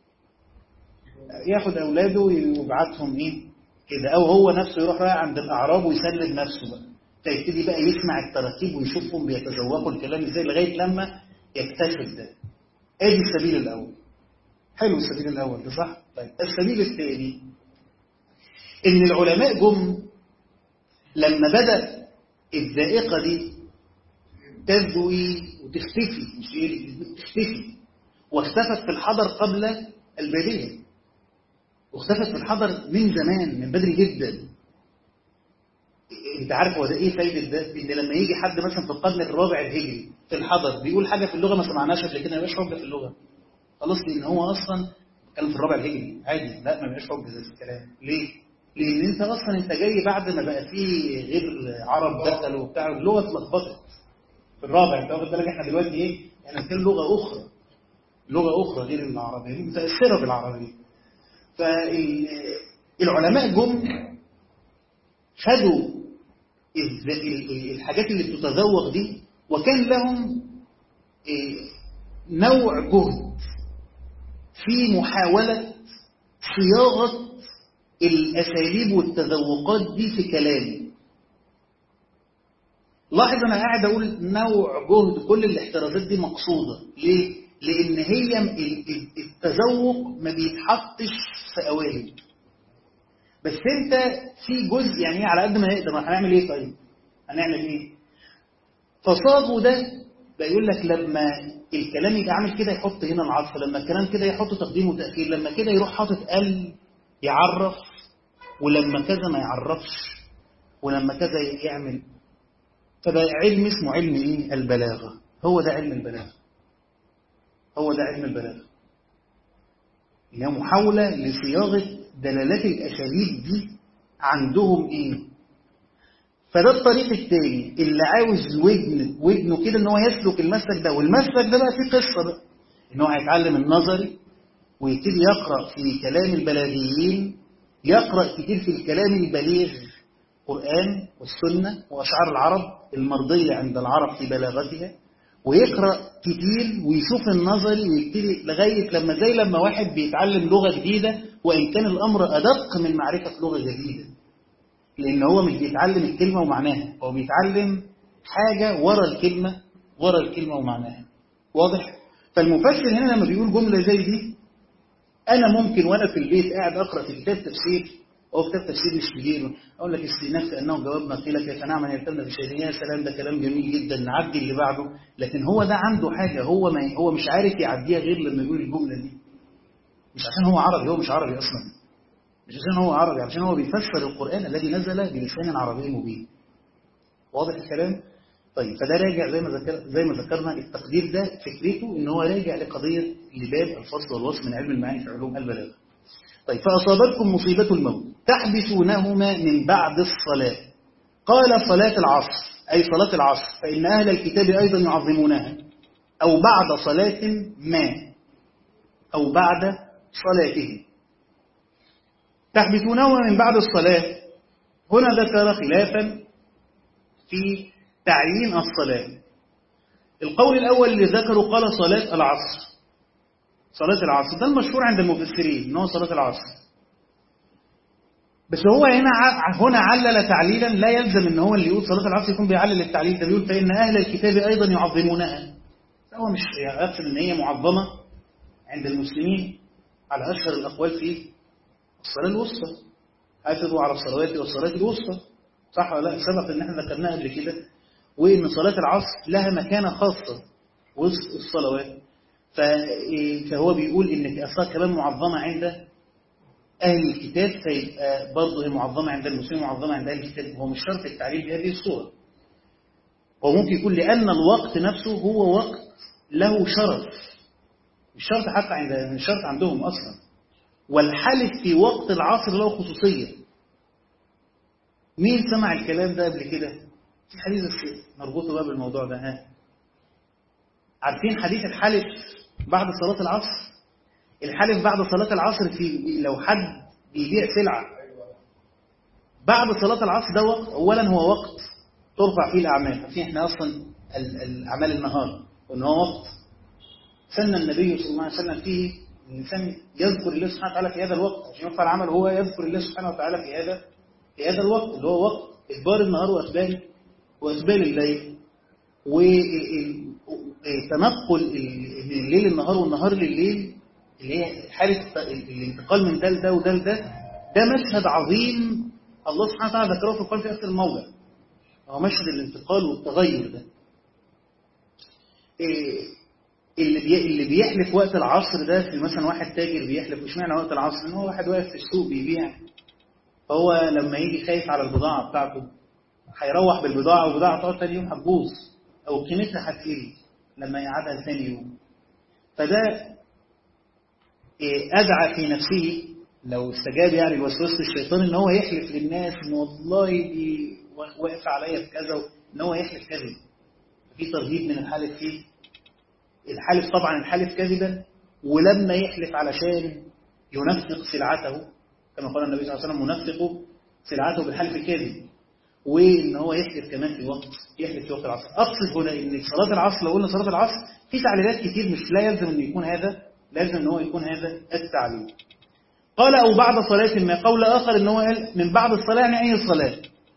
ياخد اولاده ويبعتهم ايه كده او هو نفسه يروح رايح عند الاعراب ويسلم نفسه بقى فيبتدي بقى يسمع التراكيب ويشوفهم بيتذوقوا الكلام ازاي لغايه لما يكتشف ده ادي السبيل الاول حلو السبيل الاول ده صح طيب السبيل الثاني ان العلماء جم لما بدا الذائقه دي تذوي وتختفي مش ايه تختفي واختفت في الحضر قبل الباديه واختفت في الحضر من زمان من بدري جدا انت عارف هو ده ايه فايده ده ان لما يجي حد مثلا في القرن الرابع الهجري في الحضر بيقول حاجه في اللغه ما سمعناش قبل كده ما يبقاش حجه في اللغه خلاص لان هو اصلا كان في الرابع الهجري عادي لا ما بيبقاش حجه زي الكلام ليه لان انت اصلا انت جاي بعد ما بقى فيه غير عرب دخلوا وبتاع اللغه اتلخبطت في الرابع انت واخد بالك احنا دلوقتي ايه احنا بنتكلم لغه اخرى لغه اخرى غير العربيه دي متاثره بالعربيه فالعلماء جم خدوا الحاجات اللي بتتذوق دي وكان لهم نوع جهد في محاولة صياغة الأساليب والتذوقات دي في كلامي لاحظ أنا قاعد أقول نوع جهد كل الاحترازات دي مقصودة ليه؟ لأن هي التذوق ما بيتحطش في قوالب بس أنت في جزء يعني على قد ما نقدر هنعمل إيه طيب؟ هنعمل إيه؟ فصاغه ده بيقول لك لما الكلام يبقى عامل كده يحط هنا العطف لما الكلام كده يحط تقديم وتأخير لما كده يروح حاطط ال يعرف ولما كذا ما يعرفش ولما كذا يعمل فبقى علم اسمه علم ايه البلاغة هو ده علم البلاغة هو ده علم البلاغة اللي هي محاولة لصياغة دلالات الأساليب دي عندهم ايه فده الطريق الثاني اللي عاوز ودن ودنه كده ان هو يسلك المسلك ده والمسلك ده بقى فيه قصه بقى ان هو هيتعلم النظري ويبتدي يقرا في كلام البلاغيين يقرا كتير في الكلام البليغ القران والسنه واشعار العرب المرضيه عند العرب في بلاغتها ويقرا كتير ويشوف النظري ويبتدي لغايه لما زي لما واحد بيتعلم لغه جديده وان كان الامر ادق من معرفه لغه جديده لأن هو مش بيتعلم الكلمة ومعناها هو بيتعلم حاجة ورا الكلمة ورا الكلمة ومعناها واضح؟ فالمفسر هنا لما بيقول جملة زي دي أنا ممكن وأنا في البيت قاعد أقرأ في كتاب تفسير أو كتاب تفسير مش كبير أقول لك استئناف كأنه جواب قيل كيف نعمل يرتبنا بشيء يا سلام ده كلام جميل جدا نعدي اللي بعده لكن هو ده عنده حاجة هو ما هو مش عارف يعديها غير لما يقول الجملة دي مش عشان هو عربي هو مش عربي أصلا مش عشان هو عربي عشان هو بيفسر القرآن الذي نزل بلسان عربي مبين واضح الكلام؟ طيب فده راجع زي ما ذكر زي ما ذكرنا التقدير ده فكرته ان هو راجع لقضيه لباب الفصل والوصف من علم المعاني في علوم البلاغه. طيب فاصابتكم مصيبه الموت تحبسونهما من بعد الصلاه. قال صلاه العصر اي صلاه العصر فان اهل الكتاب ايضا يعظمونها او بعد صلاه ما او بعد صلاتهم. تحبسونهما من بعد الصلاة هنا ذكر خلافا في تعيين الصلاة القول الأول اللي ذكره قال صلاة العصر صلاة العصر ده المشهور عند المفسرين ان هو صلاة العصر بس هو هنا هنا علل تعليلا لا يلزم ان هو اللي يقول صلاة العصر يكون بيعلل التعليل ده بيقول فإن أهل الكتاب أيضا يعظمونها هو مش يقصد ان هي معظمة عند المسلمين على أشهر الأقوال فيه الصلاة الوسطى حافظوا على الصلوات والصلاة الوسطى صح ولا لا سبق ان احنا ذكرناها قبل كده وان صلاة العصر لها مكانة خاصة وسط الصلوات فهو بيقول ان الصلاة كمان معظمة عند أهل الكتاب فيبقى برضه هي معظمة عند المسلمين معظمة عند أهل الكتاب هو مش شرط التعليل بهذه الصورة هو ممكن يكون لأن الوقت نفسه هو وقت له شرف مش شرط حتى عند مش شرط عندهم أصلا والحلف في وقت العصر له خصوصية مين سمع الكلام ده قبل كده في حديث نربطه بقى بالموضوع ده ها عارفين حديث الحلف بعد صلاة العصر الحلف بعد صلاة العصر في لو حد بيبيع سلعة بعد صلاة العصر ده وقت أولا هو وقت ترفع فيه الأعمال عارفين احنا أصلا الأعمال النهار وإن هو وقت سن النبي صلى الله عليه وسلم فيه الإنسان يذكر الله سبحانه وتعالى في هذا الوقت عشان يرفع العمل هو يذكر الله سبحانه وتعالى في هذا في هذا الوقت اللي هو وقت إدبار النهار وأقبال وأقبال الليل وتنقل من الليل النهار والنهار لليل اللي هي حالة الانتقال من ده لده وده لده ده مشهد عظيم الله سبحانه وتعالى ذكره في القرآن في أكثر الموضع هو مشهد الانتقال والتغير ده اللي بي... اللي بيحلف وقت العصر ده في مثلا واحد تاجر بيحلف مش معنى وقت العصر ان هو واحد واقف في السوق بيبيع فهو لما يجي خايف على البضاعه بتاعته هيروح بالبضاعه والبضاعه تقعد ثاني يوم هتبوظ او قيمتها هتقل لما يقعدها ثاني يوم فده ادعى في نفسه لو استجاب يعني لوسوسه الشيطان ان هو يحلف للناس ان والله دي واقف عليا في كذا ان هو يحلف كذب في ترهيب من الحالف فيه الحالف طبعا الحالف كذبا ولما يحلف علشان ينفق سلعته كما قال النبي صلى الله عليه وسلم منفق سلعته بالحلف الكاذب وان هو يحلف كمان في وقت يحلف في وقت العصر اقصد هنا ان صلاه العصر لو قلنا صلاه العصر في تعليلات كتير مش لا يلزم ان يكون هذا لازم ان هو يكون هذا التعليل قال أو بعد صلاة ما قول آخر ان هو قال من بعد الصلاة يعني أي صلاة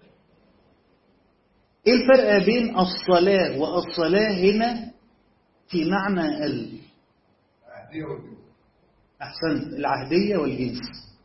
ايه الفرق بين الصلاة والصلاة هنا في معنى ال أحسنت العهدية والجنس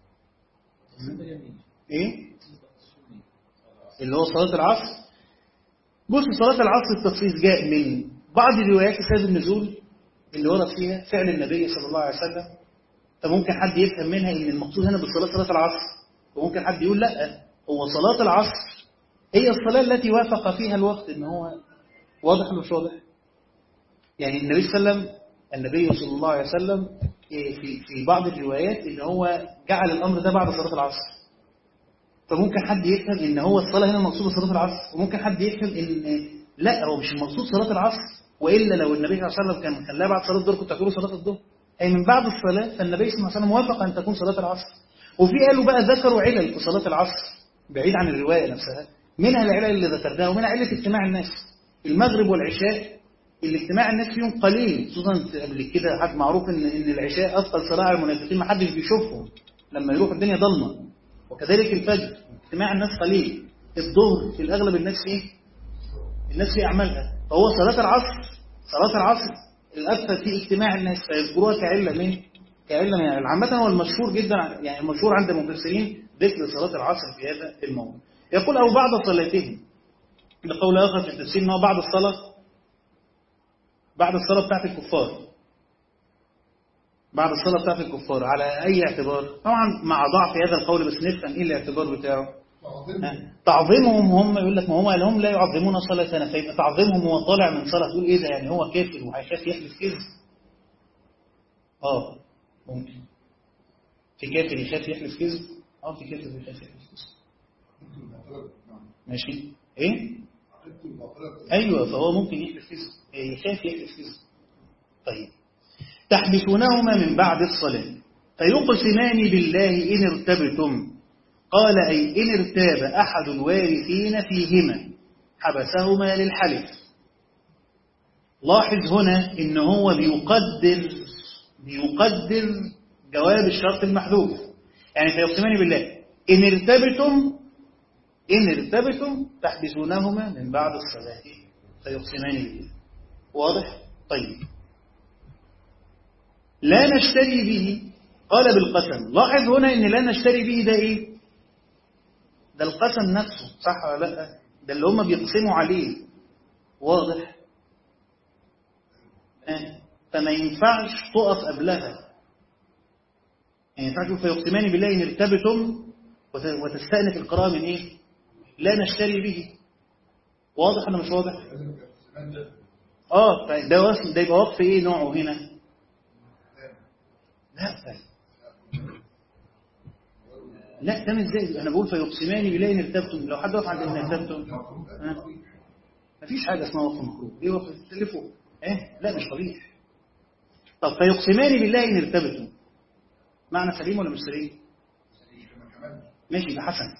ايه اللي هو صلاة العصر بص صلاة العصر التخصيص جاء من بعض روايات سبب النزول اللي ورد فيها فعل النبي صلى الله عليه وسلم فممكن حد يفهم منها ان المقصود هنا بالصلاة صلاة العصر وممكن حد يقول لا هو صلاة العصر هي الصلاة التي وافق فيها الوقت ان هو واضح ولا مش واضح يعني النبي صلى الله عليه وسلم النبي صلى الله عليه وسلم في في بعض الروايات ان هو جعل الامر ده بعد صلاة العصر فممكن حد يفهم ان هو الصلاة هنا المقصود صلاة العصر وممكن حد يفهم ان لا هو مش المقصود صلاة العصر وإلا لو النبي صلى الله عليه وسلم كان خلاها بعد صلاة الظهر كنت هتقولوا صلاة الظهر أي من بعد الصلاة فالنبي صلى الله عليه وسلم وافق أن تكون صلاة العصر وفي قالوا بقى ذكروا علل في صلاة العصر بعيد عن الرواية نفسها منها العلل اللي ذكرناها ومنها علة اجتماع الناس المغرب والعشاء الاجتماع الناس فيهم قليل خصوصا قبل كده حد معروف ان ان العشاء اثقل صلاه على المنافقين ما حدش بيشوفهم لما يروح الدنيا ضلمه وكذلك الفجر اجتماع الناس قليل الظهر في الاغلب الناس ايه الناس في اعمالها فهو صلاه العصر صلاه العصر الاكثر في اجتماع الناس فيذكروها كعله من كعله من يعني عامه هو المشهور جدا يعني المشهور عند المفسرين ذكر صلاه العصر في هذا الموضوع يقول او بعد صلاتهم لقول اخر في التفسير ان هو بعد الصلاه بعد الصلاة بتاعت الكفار بعد الصلاة بتاعت الكفار على أي اعتبار طبعا مع ضعف هذا القول بس نفهم إيه الاعتبار بتاعه تعظيمهم هم يقول لك ما هم لهم لا يعظمون صلاتنا فيبقى تعظيمهم هو طالع من صلاة تقول إيه ده يعني هو كافر وهيخاف يحلف كذب آه ممكن في كافر يخاف يحلف كذب اه في كافر يخاف يحلف كذب ماشي ايه ايوه فهو ممكن يحلف كذب يخاف يحلف كذب طيب تحبسونهما من بعد الصلاة فيقسمان بالله إن ارتبتم قال أي إن ارتاب أحد الوارثين فيهما حبسهما للحلف لاحظ هنا إن هو بيقدر بيقدر جواب الشرط المحذوف يعني فيقسمان بالله إن ارتبتم إن ارتبتم تحبسونهما من بعد الصلاة فيقسمان بالله واضح طيب لا نشتري به قال بالقسم لاحظ هنا ان لا نشتري به ده ايه ده القسم نفسه صح ولا لا ده اللي هم بيقسموا عليه واضح آه. فما ينفعش تقف قبلها يعني ينفعش فيقسمان بالله ان ارتبتم وتستأنف القراءة من ايه لا نشتري به واضح ولا مش واضح اه ده وصف ده يبقى وقف ايه نوعه هنا لا لا ده مش زي انا بقول فيقسمان بالله ان ارتبتم لو حد وقف عند ان ارتبتم مفيش حاجه اسمها وقف مكروه ايه وقف تلفوا ايه لا مش صريح طب فيقسمان بالله ان ارتبتم معنى سليم ولا مش سليم ماشي ده حسن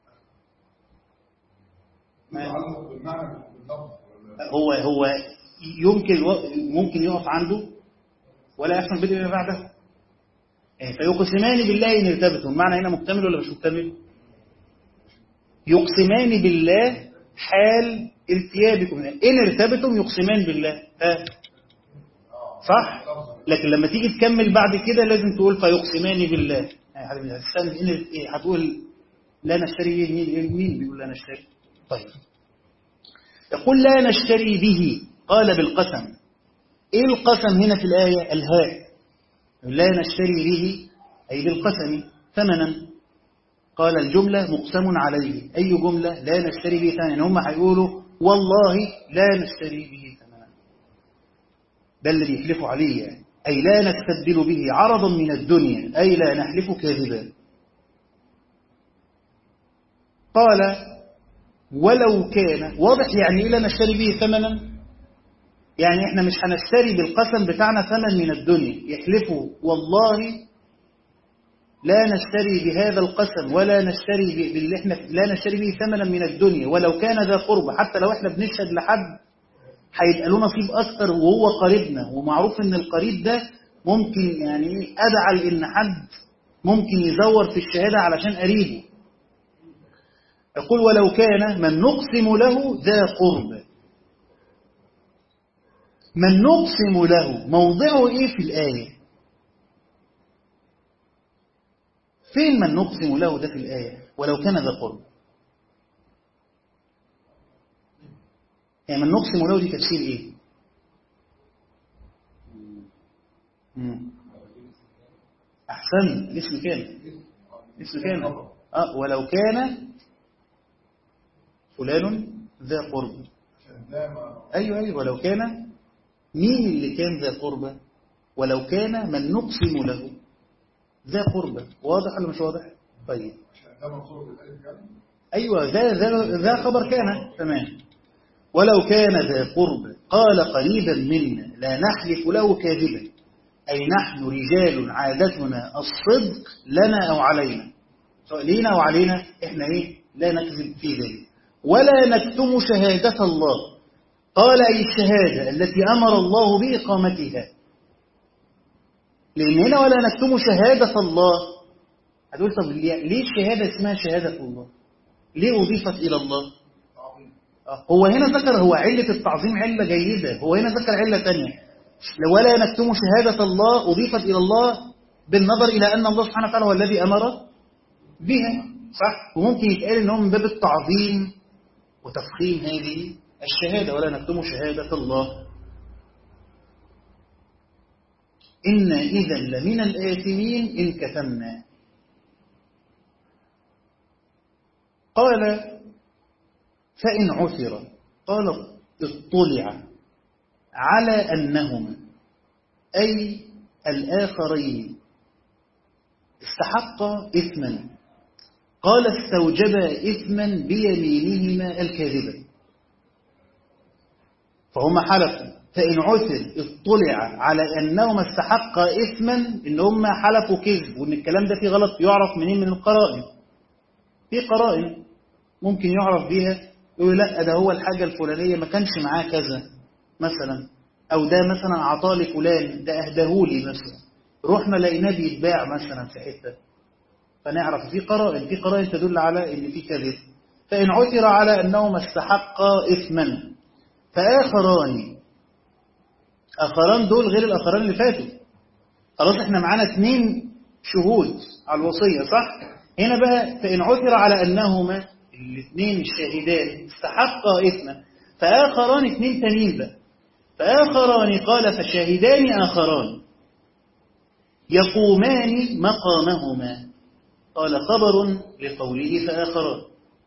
هو هو يمكن ممكن يقف عنده ولا يحصل بدء ما بعده فيقسمان بالله إن ارتبتم معنى هنا مكتمل ولا مش مكتمل يقسمان بالله حال ارتيابكم إن ارتبتم يقسمان بالله ها صح لكن لما تيجي تكمل بعد كده لازم تقول فيقسمان بالله هتقول لا نشتري به مين مين بيقول لا نشتري طيب يقول لا نشتري به قال بالقسم ايه القسم هنا في الآية الهاء لا نشتري به أي بالقسم ثمنا قال الجملة مقسم عليه أي جملة لا نشتري به ثمنا هم هيقولوا والله لا نشتري به ثمنا ده اللي بيحلفوا عليه يعني أي لا نستبدل به عرضا من الدنيا أي لا نحلف كاذبا قال ولو كان واضح يعني إيه لا نشتري به ثمنا يعني احنا مش هنشتري بالقسم بتاعنا ثمن من الدنيا يحلفوا والله لا نشتري بهذا القسم ولا نشتري باللي احنا لا نشتري به ثمنا من الدنيا ولو كان ذا قرب حتى لو احنا بنشهد لحد هيبقى له نصيب اكتر وهو قريبنا ومعروف ان القريب ده ممكن يعني أدعى لإن حد ممكن يزور في الشهادة علشان قريبه يقول ولو كان من نقسم له ذا قرب من نقسم له موضعه إيه في الآية فين من نقسم له ده في الآية ولو كان ذا قرب يعني من نقسم له دي تفسير إيه مم. أحسن الاسم كان الاسم كان آه ولو كان فلان ذا قرب أيوة أيوة ولو كان مين اللي كان ذا قربة ولو كان من نقسم له ذا قربة واضح ولا مش واضح طيب أيوة ذا, ذا, ذا خبر كان تمام ولو كان ذا قرب قال قريبا منا لا نحلف له كاذبا أي نحن رجال عادتنا الصدق لنا أو علينا سواء لينا أو علينا إحنا إيه لا نكذب في ذلك ولا نكتم شهادة الله قال أي الشهادة التي أمر الله بإقامتها لأن هنا ولا نكتم شهادة الله هتقول طب ليه الشهادة اسمها شهادة الله ليه أضيفت إلى الله هو هنا ذكر هو علة التعظيم علة جيدة هو هنا ذكر علة تانية ولا نكتم شهادة الله أضيفت إلى الله بالنظر إلى أن الله سبحانه وتعالى هو الذي أمر بها صح وممكن يتقال إن هو من باب التعظيم وتفخيم هذه الشهادة ولا نكتم شهادة الله إن إذا لمن الآثمين إن كتمنا قال فإن عثر قال اطلع على أنهما أي الآخرين استحقا إثما قال استوجبا إثما بيمينهما الكاذبة فهم حلفوا فإن عثر اطلع على أنهما استحقا إثما إن هم حلفوا كذب وإن الكلام ده فيه غلط يعرف منين من القرائن في قرائن ممكن يعرف بيها يقول لا ده هو الحاجة الفلانية ما كانش معاه كذا مثلا أو ده مثلا عطاه لفلان ده أهداهولي مثلا رحنا لقيناه بيتباع مثلا في حتة فنعرف في قرائن في قرائن تدل على ان في كذب فإن عثر على أنهما استحقا إثما فآخران آخران دول غير الآخران اللي فاتوا خلاص احنا معانا اثنين شهود على الوصية صح هنا بقى فإن عثر على أنهما الاثنين الشاهدان استحقا إثما فآخران اثنين تانيين بقى فآخران قال فشاهدان آخران يقومان مقامهما قال خبر لقوله فآخران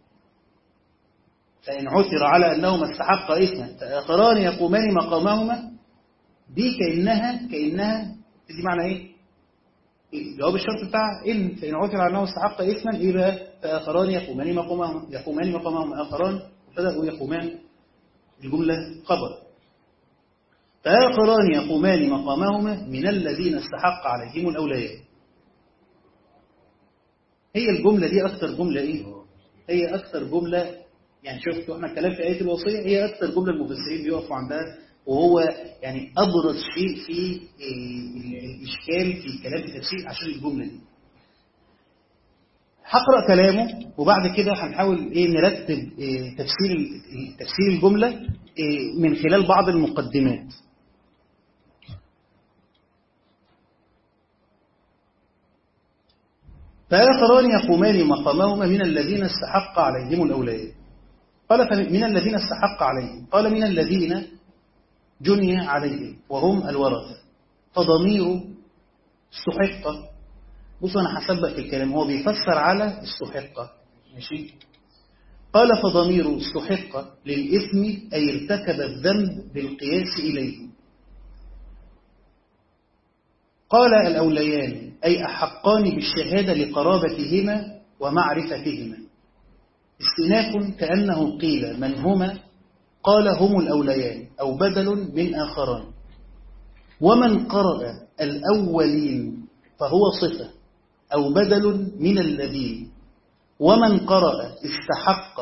فإن عثر على أنهما استحق إثما فآخران يقومان مقامهما دي كأنها كأنها دي معنى إيه؟ جواب الشرط بتاع إن فإن عثر على أنه استحق إثما إيه بقى؟ فآخران يقومان مقامهما يقومان مقامهما آخران فبدأوا يقومان الجملة خبر فآخران يقومان مقامهما من الذين استحق عليهم الأولياء هي الجملة دي أكثر جملة إيه؟ هي أكثر جملة يعني شفتوا احنا الكلام في آية الوصية هي أكثر جملة المفسرين بيقفوا عندها وهو يعني أبرز شيء في الإشكال في الكلام في التفسير عشان الجملة دي هقرأ كلامه وبعد كده هنحاول ايه نرتب إيه تفسير تفسير الجملة إيه من خلال بعض المقدمات فآخران يقومان مقامهما من الذين استحق عليهم الأولياء قال من الذين استحق عليهم قال من الذين جني عليهم وهم الورثة فضمير استحق بص أنا هسبق في الكلام هو بيفسر على استحق ماشي قال فضمير استحق للإثم أي ارتكب الذنب بالقياس إليه قال الأوليان أي أحقان بالشهادة لقرابتهما ومعرفتهما استئناف كأنه قيل من هما قال هم الأوليان أو بدل من آخران ومن قرأ الأولين فهو صفة أو بدل من الذين ومن قرأ استحق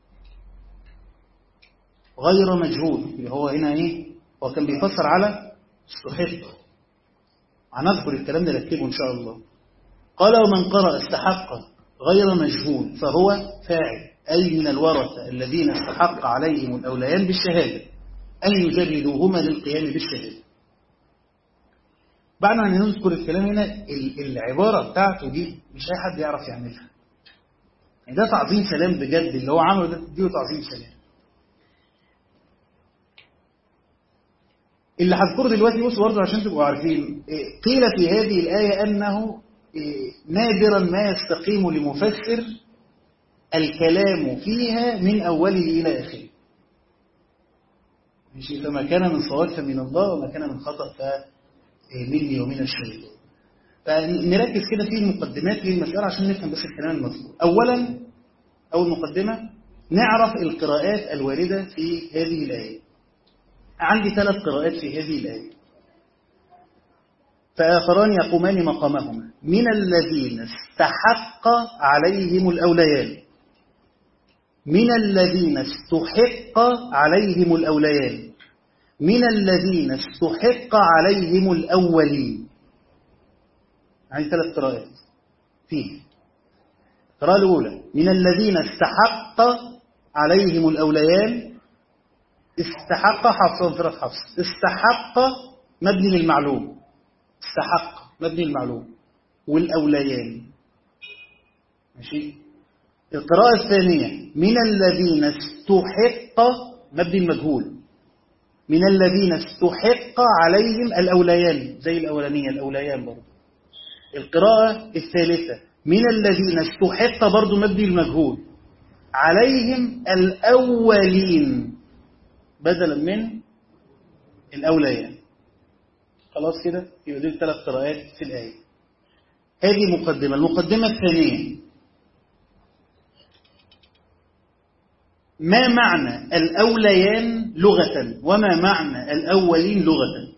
غير مجهول اللي هو هنا ايه هو كان بيفسر على استحق هنذكر الكلام ده نكتبه إن شاء الله قال ومن قرأ استحق غير مجهول فهو فاعل أي من الورثة الذين استحق عليهم الأوليان بالشهادة أن يجردوهما للقيام بالشهادة بعد ما نذكر الكلام هنا العبارة بتاعته دي مش أي حد يعرف يعملها يعني ده تعظيم سلام بجد اللي هو عمله ده تديله تعظيم سلام اللي هذكره دلوقتي بصوا برضه عشان تبقوا عارفين قيل في هذه الآية أنه نادرا ما يستقيم لمفسر الكلام فيها من أوله إلى آخره ماشي فما كان من صواب فمن الله وما كان من خطأ فمني ومن الشيطان فنركز كده في المقدمات للمسألة عشان نفهم بس الكلام المذكور أولا أول مقدمة نعرف القراءات الواردة في هذه الآية عندي ثلاث قراءات في هذه الآية فآخران يقومان مقامهما من الذين استحق عليهم الأوليان من الذين استحق عليهم الأوليان من الذين استحق عليهم الأولين يعني ثلاث قراءات فيه القراءة الأولى من الذين استحق عليهم الأوليان استحق حفص فرق حفص استحق مبني للمعلوم استحق مبني للمعلوم والأوليان ماشي القراءة الثانية من الذين استحق مبني المجهول من الذين استحق عليهم الأوليان زي الأولانية الأوليان برضه القراءة الثالثة من الذين استحق برضه مبني المجهول عليهم الأولين بدلا من الأوليان خلاص كده يبقى دي ثلاث قراءات في الآية هذه مقدمة المقدمة الثانية ما معنى الأوليان لغة وما معنى الأولين لغة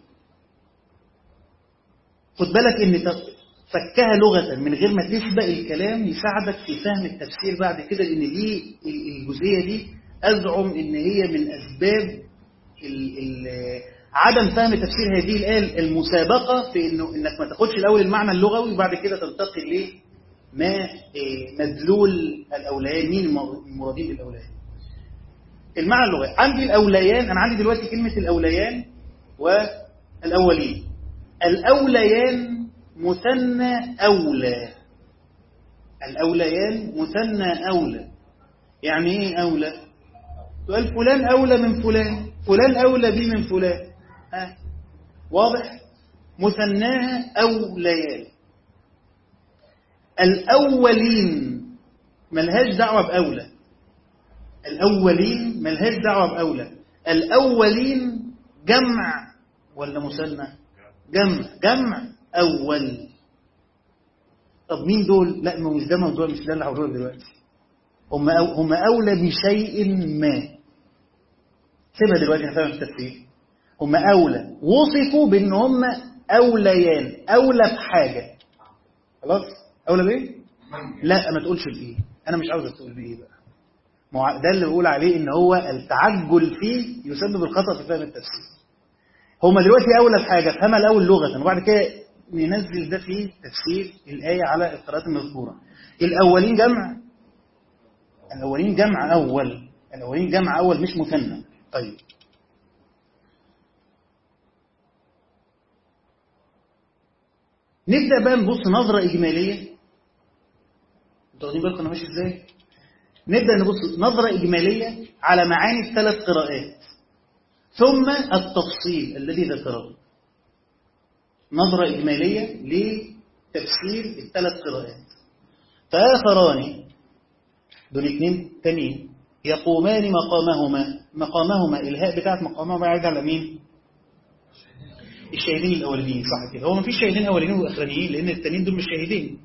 خد بالك ان فكها لغة من غير ما تسبق الكلام يساعدك في فهم التفسير بعد كده لان دي الجزئية دي أزعم ان هي من أسباب ال ال عدم فهم تفسير هذه الآية المسابقة في انه انك ما تاخدش الاول المعنى اللغوي وبعد كده تنتقل ليه ما مدلول الأوليان مين المرادين بالأوليان المعنى اللغوي عندي الأوليان أنا عندي دلوقتي كلمة الأوليان والأولين الأوليان مثنى أولى الأوليان مثنى أولى يعني إيه أولى سؤال فلان أولى من فلان فلان أولى بي من فلان ها واضح مثناها أوليان الأولين ملهاش دعوة بأولى الأولين ملهاش دعوة بأولى الأولين جمع ولا مثنى جمع جمع أول طب مين دول لا ما مش ده موضوع مش ده اللي هقوله دلوقتي هم أو هم أولى بشيء ما سيبها دلوقتي هنفهم التفسير هم أولى وصفوا بأن هم أوليان أولى بحاجة خلاص أولى بإيه؟ لا ما تقولش بإيه أنا مش عاوزك تقول بإيه بقى ده اللي بقول عليه ان هو التعجل فيه يسبب الخطأ في فهم التفسير هما دلوقتي أولى بحاجة فهمها الأول لغة وبعد كده ننزل ده في تفسير الآية على القراءات المذكورة الأولين جمع الأولين جمع أول الأولين جمع أول مش مثنى طيب نبدأ بقى نبص نظرة إجمالية انتوا واخدين بالكم انا ماشي ازاي؟ نبدأ نبص نظرة إجمالية على معاني الثلاث قراءات ثم التفصيل الذي ذكره نظرة إجمالية لتفسير الثلاث قراءات فآخران دول اثنين تانيين يقومان مقامهما مقامهما الهاء بتاعت مقامهما عايد على مين؟ الشاهدين الأولانيين صح كده هو ما فيش شاهدين أولانيين وأخرانيين لأن التانيين دول مش شاهدين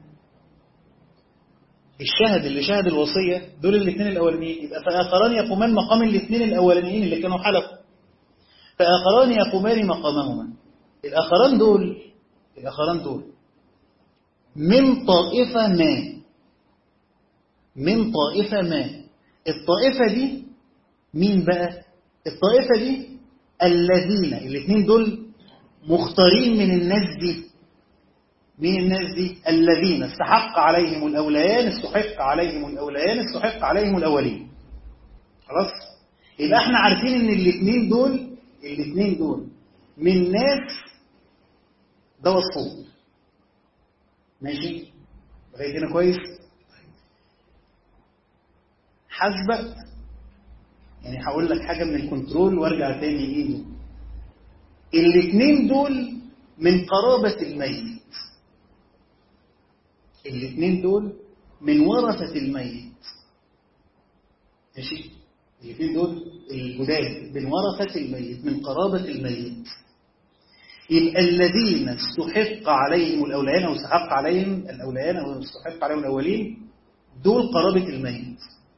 الشاهد اللي شاهد الوصية دول الاثنين الأولانيين يبقى فآخران يقومان مقام الاثنين الأولانيين اللي كانوا حلقوا فآخران يقومان مقامهما الآخران دول الآخران دول من طائفة ما من طائفة ما الطائفة دي مين بقى الطائفة دي الذين الاثنين دول مختارين من الناس دي مين الناس دي الذين استحق عليهم الأوليان استحق عليهم الأوليان استحق عليهم الأولين خلاص يبقى احنا عارفين ان الاثنين دول الاثنين دول من ناس ده وصفهم ماشي لغايه هنا كويس حسبك يعني هقول لك حاجه من الكنترول وارجع تاني ايده الاثنين دول من قرابه الميت الاثنين دول من ورثه الميت ماشي الاثنين دول الجداد من ورثه الميت من قرابه الميت يبقى الذين استحق عليهم الأوليان أو استحق عليهم الأوليان أو استحق عليهم الأولين دول قرابة الميت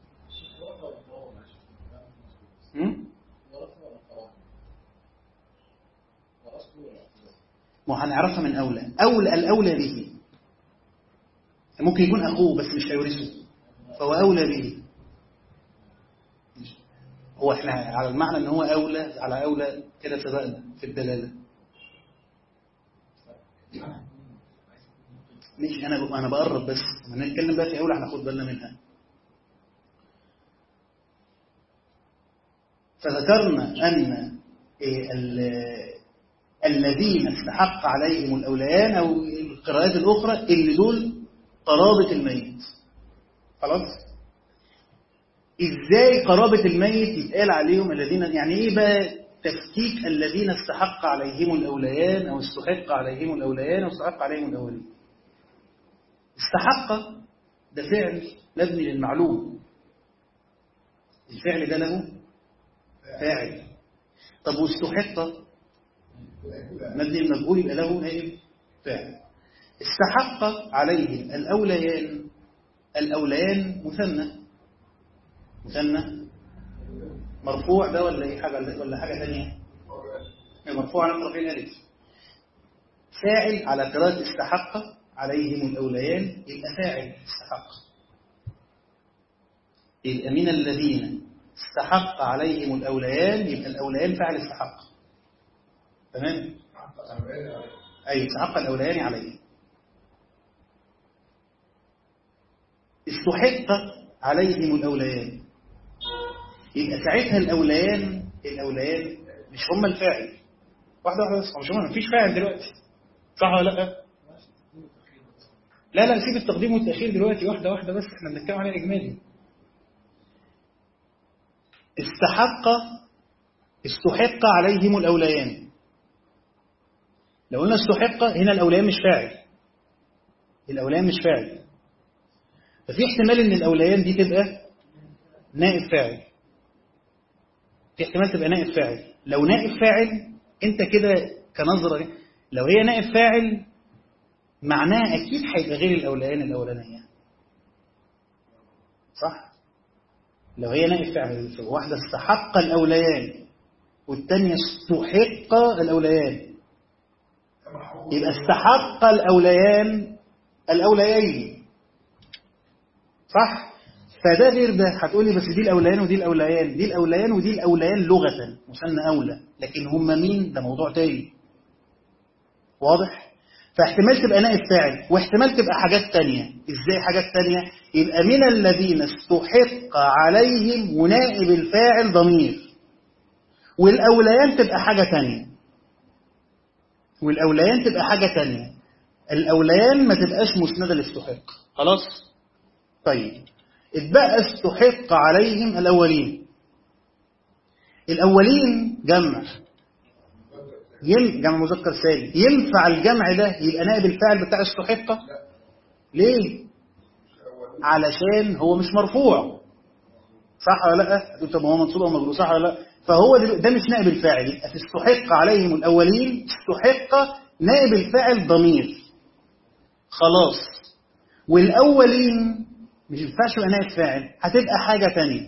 ما هنعرفها من أولى أولى الأولى به ممكن يكون أخوه بس مش هيورثه فهو أولى به هو احنا على المعنى ان هو أولى على أولى كده سبقنا في الدلالة مش انا انا بقرب بس لما نتكلم بقى في اولى هناخد بالنا منها فذكرنا ان الذين استحق عليهم الاوليان او القراءات الاخرى ان دول قرابه الميت خلاص ازاي قرابه الميت يتقال عليهم الذين يعني ايه بقى تفكيك الذين استحق عليهم الأوليان أو استحق عليهم الأوليان أو استحق عليهم الأولين استحق ده فعل مبني للمعلوم الفعل ده له فاعل طب واستحق مبني المجهول يبقى له نائب فاعل استحق عليهم الأوليان الأوليان مثنى مثنى مرفوع ده ولا ايه حاجه ولا حاجه ثانيه مرفوع على طرفين الف فاعل على قراءه استحق عليهم الاوليان يبقى فاعل استحق يبقى من الذين استحق عليهم الاوليان يبقى الاوليان فاعل استحق تمام اي استحق الاوليان عليه استحق عليهم الاوليان يبقى ساعتها الأوليان الأوليان مش هم الفاعل واحدة واحدة بس مش هم مفيش فاعل دلوقتي صح ولا لا؟ لا لا سيب التقديم والتأخير دلوقتي واحدة واحدة بس احنا بنتكلم على إجمالي استحق استحق عليهم الأوليان لو قلنا استحق هنا الأوليان مش فاعل الأوليان مش فاعل ففي احتمال ان الأوليان دي تبقى نائب فاعل في احتمال تبقى نائب فاعل لو نائب فاعل انت كده كنظرة لو هي نائب فاعل معناها اكيد هيبقى غير الاوليان الاولانيه صح لو هي نائب فاعل واحده استحق الاوليان والثانيه استحق الاوليان يبقى استحق الاوليان الاوليين صح فده غير ده هتقولي بس دي الاوليان ودي الاوليان دي الاوليان ودي الاوليان لغه مثنى اولى لكن هم مين ده موضوع تاني واضح فاحتمال تبقى نائب فاعل واحتمال تبقى حاجات تانية ازاي حاجات تانية يبقى من الذين استحق عليهم ونائب الفاعل ضمير والاوليان تبقى حاجه تانية والاوليان تبقى حاجه تانية الاوليان ما تبقاش مسنده لاستحق خلاص طيب اتبقى استحق عليهم الأولين الأولين جمع يم جمع مذكر سالم ينفع الجمع ده يبقى نائب الفاعل بتاع استحق ليه علشان هو مش مرفوع صح ولا لا طب هو منصوب او مجرور صح ولا لا فهو ده مش نائب الفاعل يبقى في استحق عليهم الاولين استحق نائب الفاعل ضمير خلاص والاولين مش ينفعش يبقى نائب فاعل هتبقى حاجة تانية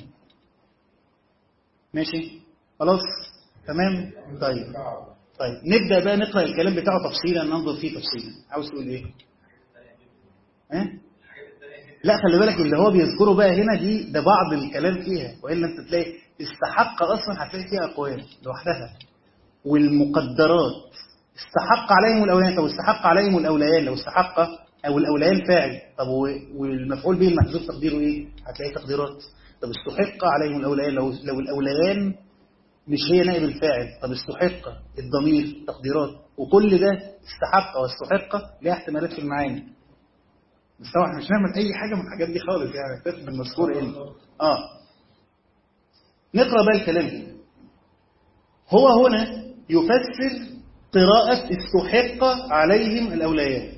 ماشي خلاص تمام طيب طيب نبدأ بقى نقرأ الكلام بتاعه تفصيلا ننظر فيه تفصيلا عاوز تقول ايه اه؟ لا خلي بالك اللي هو بيذكره بقى هنا دي ده بعض الكلام فيها والا انت تلاقي استحق اصلا هتلاقي فيها اقوال لوحدها والمقدرات استحق عليهم الأوليان طب استحق عليهم الأوليان لو استحق أو الأوليان فاعل طب والمفعول به المحذوف تقديره إيه هتلاقي تقديرات طب استحق عليهم الأوليان لو, لو الأوليان مش هي نائب الفاعل طب استحق الضمير تقديرات وكل ده استحق واستحق ليها احتمالات في المعاني بس طبعا مش نعمل اي حاجه من الحاجات دي خالص يعني كتب المذكور ايه اه نقرا بقى الكلام هو هنا يفسر قراءة استحق عليهم الأوليان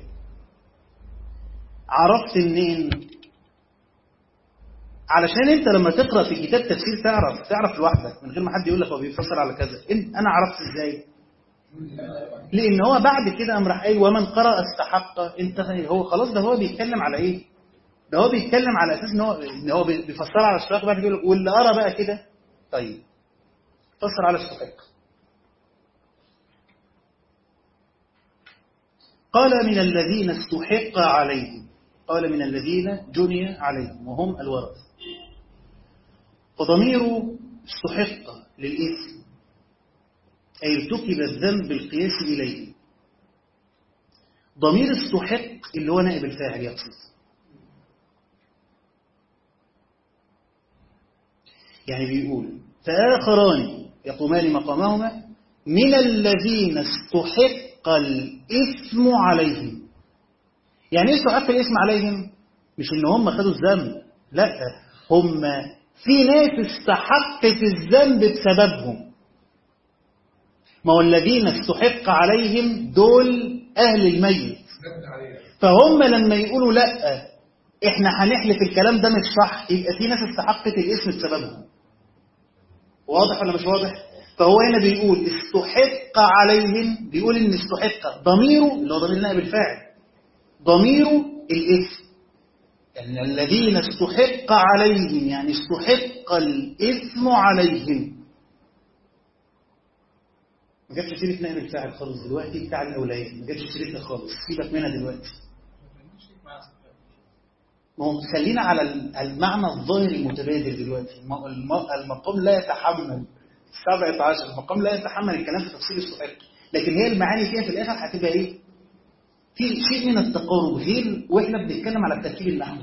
عرفت منين علشان انت لما تقرأ في كتاب تفسير تعرف تعرف لوحدك من غير ما حد يقول لك هو بيفسر على كذا انا عرفت ازاي لان هو بعد كده قام راح قايل ومن قرأ استحق انت هو خلاص ده هو بيتكلم على ايه ده هو بيتكلم على اساس ان هو ان هو بيفسر على استحق بعد بيقول واللي قرأ بقى كده طيب فسر على استحق قال من الذين استحق عليهم قال من الذين جني عليهم وهم الورث فضمير استحق للإثم أي ارتكب الذنب بالقياس إليه ضمير استحق اللي هو نائب الفاعل يقصد يعني بيقول فآخران يقومان مقامهما من الذين استحق الإثم عليهم يعني ايه استحق الإثم عليهم مش ان هم خدوا الذنب لا هم في ناس استحقت الذنب بسببهم ما هو الذين استحق عليهم دول أهل الميت فهم لما يقولوا لا احنا هنحلف الكلام ده مش صح يبقى في ناس استحقت الاسم بسببهم واضح ولا مش واضح فهو هنا بيقول استحق عليهم بيقول ان استحق ضميره اللي هو ضمير نائب الفاعل ضميره الاسم يعني الذين استحق عليهم يعني استحق الاسم عليهم ما جابش سيره نائب الفاعل خالص دلوقتي بتاع الاولياء ما جابش سيرتها خالص سيبك منها دلوقتي ما هو خلينا على المعنى الظاهر المتبادل دلوقتي المقام لا يتحمل 17 المقام لا يتحمل الكلام في تفصيل السؤال لكن هي المعاني فيها في الاخر هتبقى ايه في شيء من التقارب غير واحنا بنتكلم على التركيب النحوي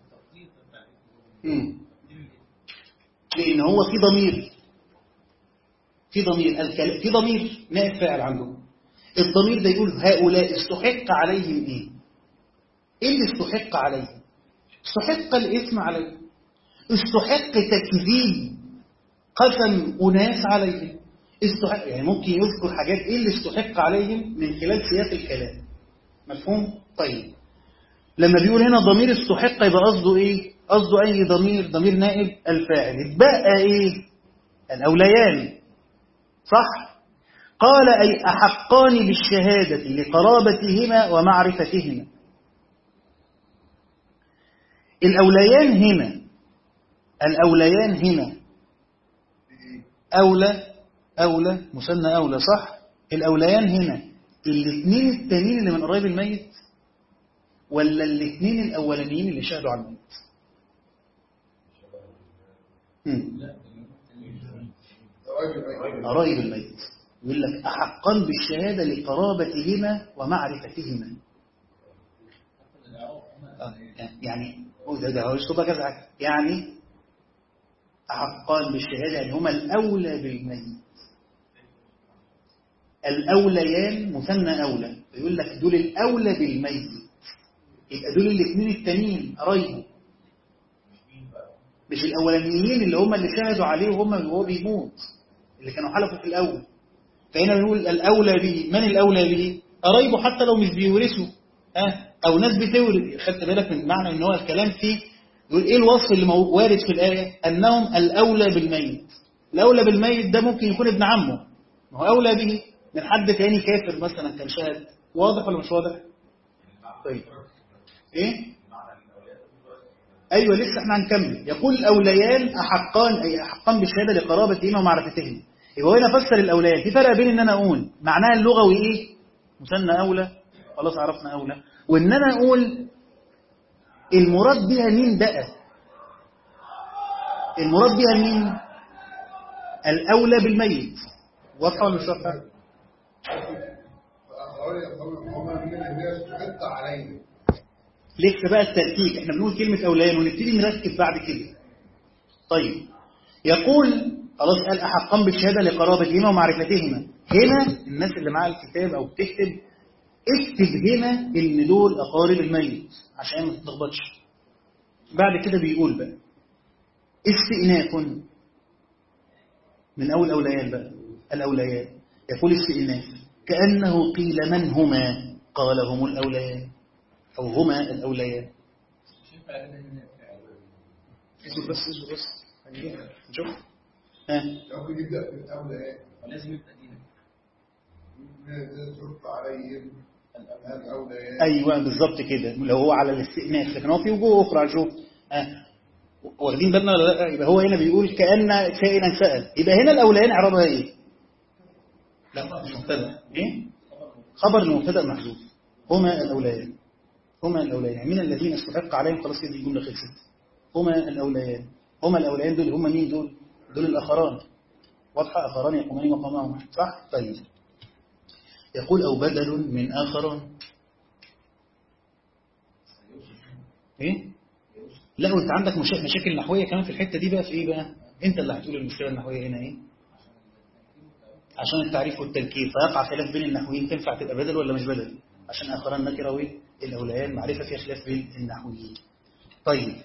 لان هو في ضمير في ضمير الكلام في ضمير نائب فاعل عنده الضمير ده يقول هؤلاء استحق عليهم ايه ايه اللي استحق عليهم استحق الاثم عليهم استحق تكذيب قسم اناس عليهم استحق يعني ممكن يذكر حاجات ايه اللي استحق عليهم من خلال سياق الكلام مفهوم طيب لما بيقول هنا ضمير استحق يبقى قصده ايه قصده اي ضمير ضمير نائب الفاعل اتبقى ايه الاوليان صح قال أي أحقان بالشهادة لقرابتهما ومعرفتهما الأوليان هنا الأوليان هنا أولى أولى مثنى أولى صح الأوليان هنا الاثنين التانيين اللي من قريب الميت ولا الاثنين الأولانيين اللي شهدوا على الميت قرايب الميت يقول لك أحقا بالشهادة لقرابتهما ومعرفتهما يعني ده ده هو يشطب كذا يعني أحقا بالشهادة يعني هما الأولى بالميت الأوليان مثنى أولى يقول لك دول الأولى بالميت يبقى دول الاثنين التانيين قرايبه مش الأولانيين اللي هم اللي شهدوا عليه وهم وهو بيموت اللي كانوا حلفوا في الأول فهنا بنقول الأولى به من الأولى به قرايبه حتى لو مش بيورثوا ها أو ناس بتورث خدت بالك من معنى ان هو الكلام فيه يقول ايه الوصف اللي وارد في الآية أنهم الأولى بالميت الأولى بالميت ده ممكن يكون ابن عمه ما هو أولى به من حد تاني كافر مثلا كان شاهد واضح ولا مش واضح طيب ايه أيوة لسه احنا هنكمل يقول الأوليان أحقان أي أحقان بالشهادة لقرابتهما ومعرفتهما يبقى هنا فسر الأوليان في فرق بين إن أنا أقول معناها اللغوي إيه مثنى أولى خلاص عرفنا أولى وإن أنا أقول المراد بها مين بقى المراد بها مين الأولى بالميت واضحة ولا مش واضحة لسه بقى الترتيب احنا بنقول كلمة أوليان ونبتدي نرتب بعد كده طيب يقول خلاص قال أحقا بالشهادة لقرابتهما ومعرفتهما هنا الناس اللي معاها الكتاب أو بتكتب اكتب هنا ان دول أقارب الميت عشان ما تتلخبطش بعد كده بيقول بقى استئناف من أول أوليان بقى الأوليان يقول استئناف كأنه قيل من هما قال هم الأوليان أو هما الأوليان اصبر بس اصبر بس هنجيبها نشوف ها ممكن يبدأ في الأولى ولازم يبقى دينا ترد عليهم الأولى ايوه بالظبط كده لو هو على الاستئناف لكن هو في وجوه اخرى شوف ها واخدين بالنا ولا لا يبقى هو هنا بيقول كأن سائلا سأل يبقى هنا الأوليان اعرابها ايه لا مش مبتدا ايه خبر المبتدا محذوف هما الأوليان هما الأوليان من الذين استحق عليهم خلاص كده الجملة خلصت هما الأوليان هما الأوليان دول هما مين دول دول الآخران واضحة آخران يقومان مقامهم صح طيب يقول أو بدل من آخران ايه لا وانت عندك مشا... مشاكل نحوية كمان في الحتة دي بقى في ايه بقى انت اللي هتقول المشكلة النحوية هنا ايه عشان التعريف والتركيب فيقع خلاف بين النحويين تنفع تبقى بدل ولا مش بدل عشان آخران نكرة وايه الأوليان معرفة فيها خلاف بين النحويين طيب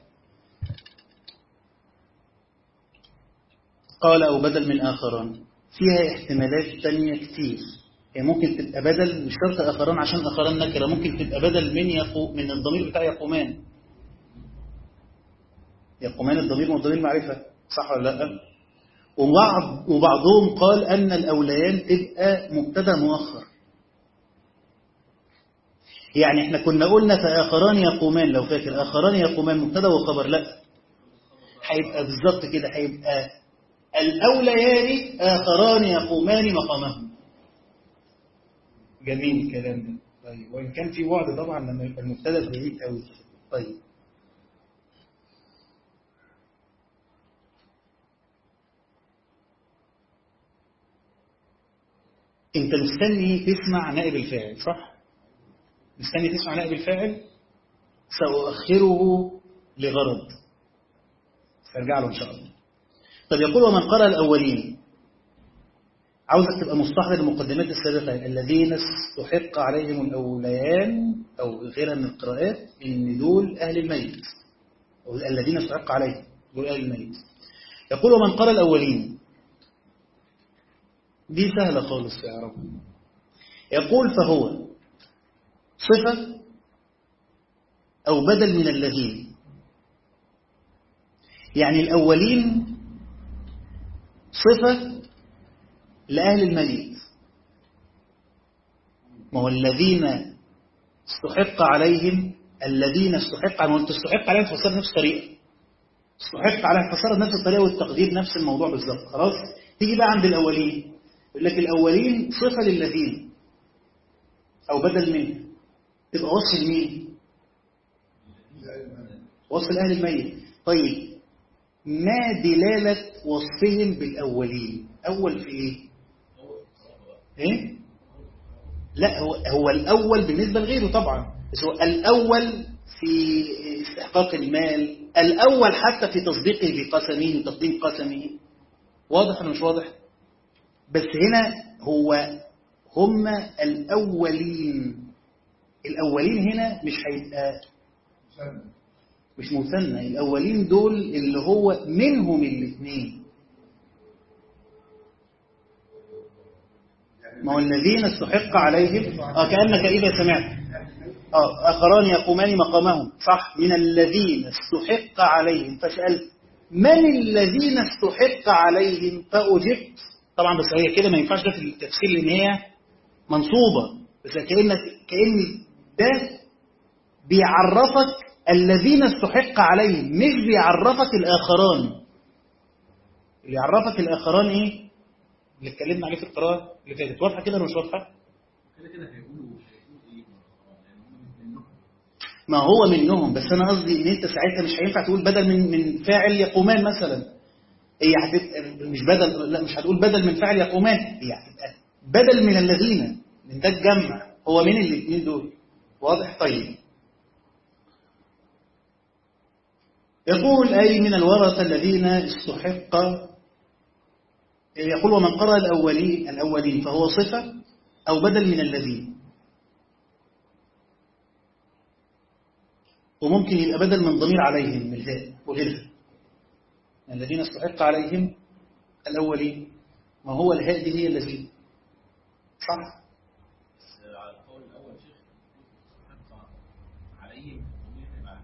قال أو بدل من آخران فيها احتمالات تانية كتير يعني ممكن تبقى بدل مش شرط آخران عشان آخران نكرة ممكن تبقى بدل من يقو من الضمير بتاع يقومان يقومان الضمير والضمير معرفة صح ولا لا وبعض وبعضهم قال أن الأوليان تبقى مبتدا مؤخر يعني احنا كنا قلنا فآخران يقومان لو فاكر آخران يقومان مبتدا وخبر لا هيبقى بالظبط كده هيبقى الأوليان آخران يقومان مقامهم جميل الكلام ده طيب وإن كان في وعد طبعا لما يبقى المبتدا بعيد قوي طيب انت مستني تسمع نائب الفاعل صح مستني تسمع نائب الفاعل سأؤخره لغرض سأرجع له إن شاء الله طب يقول ومن قرأ الأولين عاوزك تبقى مستحضر المقدمات السابقة الذين استحق عليهم الأوليان أو غيرها من القراءات إن دول أهل الميت أو الذين استحق عليهم دول أهل الميت يقول ومن قرأ الأولين دي سهلة خالص يا رب يقول فهو صفة أو بدل من الذين يعني الأولين صفة لأهل الميت ما هو الذين استحق عليهم الذين استحق عليهم تستحق عليهم تفسر نفس الطريقة استحق عليهم تفسر نفس الطريقة والتقدير نفس الموضوع بالظبط خلاص تيجي بقى عند الأولين يقول لك الأولين صفة للذين أو بدل منه تبقى وصف لمين وصف لأهل الميت طيب ما دلالة وصفهم بالأولين أول في إيه إيه لا هو, هو الأول بالنسبة لغيره طبعا بس هو الأول في استحقاق المال الأول حتى في تصديقه بقسمه وتقديم قسمه واضح ولا مش واضح بس هنا هو هم الأولين الأولين هنا مش هيبقى مش مثنى الأولين دول اللي هو منهم الاثنين ما هو الذين استحق عليهم اه كأنك إذا سمعت اه آخران يقومان مقامهم صح من الذين استحق عليهم فسألت من الذين استحق عليهم فأجبت طبعا بس هي كده ما ينفعش ده في التفسير لأن هي منصوبة بس كأن كأن ده بيعرفك الذين استحق عليهم مش بيعرفك الآخران اللي يعرفك الآخران إيه اللي اتكلمنا عليه في القراءة اللي فاتت واضحة كده ولا مش واضحة كده كده هيقولوا هيقولوا ايه يعني هم منهم ما هو منهم بس أنا قصدي إن أنت ساعتها مش هينفع تقول بدل من من فاعل يقومان مثلا هي هتبقى مش بدل لا مش هتقول بدل من فاعل يقومان هي هتبقى بدل من الذين من ده الجمع هو مين الاثنين دول واضح طيب يقول أي من الورثة الذين استحق يقول ومن قرأ الأولين الأولين فهو صفة أو بدل من الذين وممكن يبقى بدل من ضمير عليهم من الهاء وغيرها الذين استحق عليهم الأولين ما هو الهاء دي هي الذين صح بس على القول الأول شيخ حق عليهم الضمير يبقى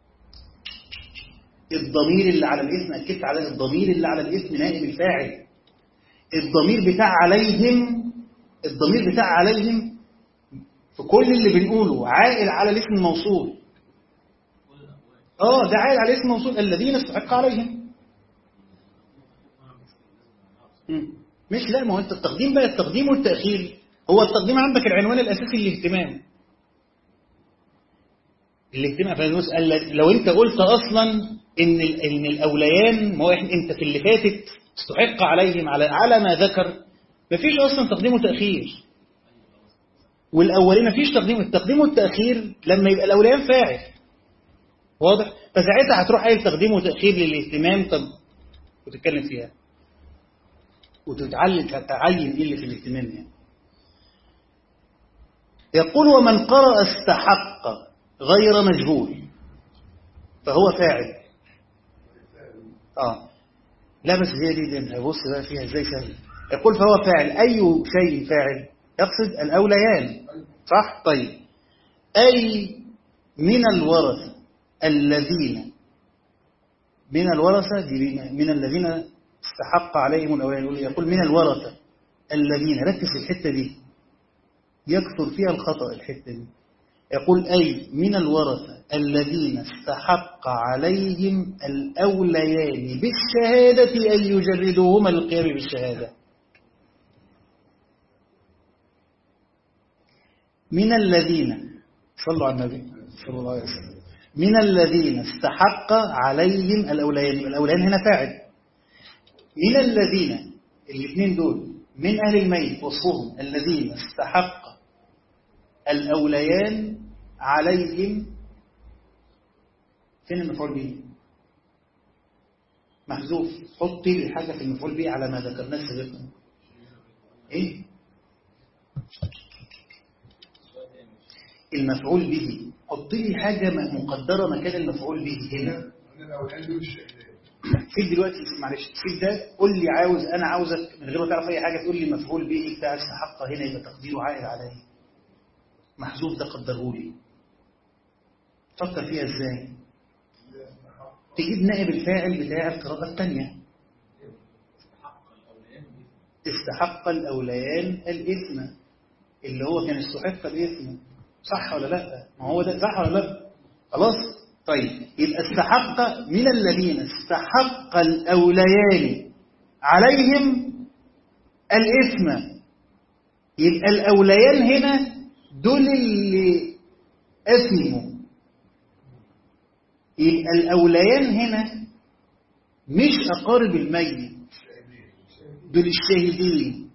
عليه الضمير اللي على الاسم أكدت على الضمير اللي على الاسم نائب الفاعل الضمير بتاع عليهم الضمير بتاع عليهم في كل اللي بنقوله عائل على الاسم الموصول كل الأقوال اه ده عائل على الاسم الموصول الذين استحق عليهم مم. مش لا ما هو انت التقديم بقى التقديم والتأخير هو التقديم عندك العنوان الأساسي الاهتمام الاهتمام فبص قال لو انت قلت اصلا ان ال- ان الاوليان ما هو إحنا- انت في اللي فاتت استحق عليهم على على ما ذكر مفيش اصلا تقديم وتاخير والاولين مفيش تقديم التقديم والتاخير لما يبقى الاوليان فاعل واضح فساعتها هتروح قايل تقديم وتاخير للاهتمام طب وتتكلم فيها وتتعلم تتعين ايه اللي في الاهتمام يعني يقول ومن قرأ استحق غير مجهول فهو فاعل اه لا بس هي دي دي بص بقى فيها ازاي سهل يقول فهو فاعل اي شيء فاعل يقصد الاوليان صح طيب اي من الورثه الذين من الورثه دي من الذين استحق عليهم الاوليان يقول- يقول من الورثه الذين ركز في الحته دي يكثر فيها الخطأ الحتة دي يقول أي من الورثة الذين استحق عليهم الأوليان بالشهادة أن يجردوهما للقيام بالشهادة من الذين صلوا على النبي صلى الله عليه وسلم من الذين استحق عليهم الأوليان الأوليان هنا فاعل من الذين الاثنين دول من أهل الميت وصفهم الذين استحق الأوليان عليهم فين المفعول به محذوف حط لي حاجة في المفعول به على ما ذكرناه سابقا ايه المفعول به حط لي حاجة م- مقدرة مكان المفعول به هنا من الأولاد دول الشهداء سيب دلوقتي معلش سيب ده قول لي عاوز انا عاوزك من غير ما تعرف اي حاجه تقول لي مفعول به بتاع استحق هنا يبقى تقديره عائد عليه محذوف ده قدره لي فكر فيها ازاي تجيب نائب الفاعل بتاع القراءه الثانيه حق الأوليان بإذن استحق الاوليان الاثم اللي هو كان استحق الاثم صح ولا لا ما هو ده صح ولا لا خلاص طيب يبقى استحق من الذين استحق الاوليان عليهم الاثم يبقى الاوليان هنا دول اللي اثموا يبقى الاوليان هنا مش اقارب الميت دول الشاهدين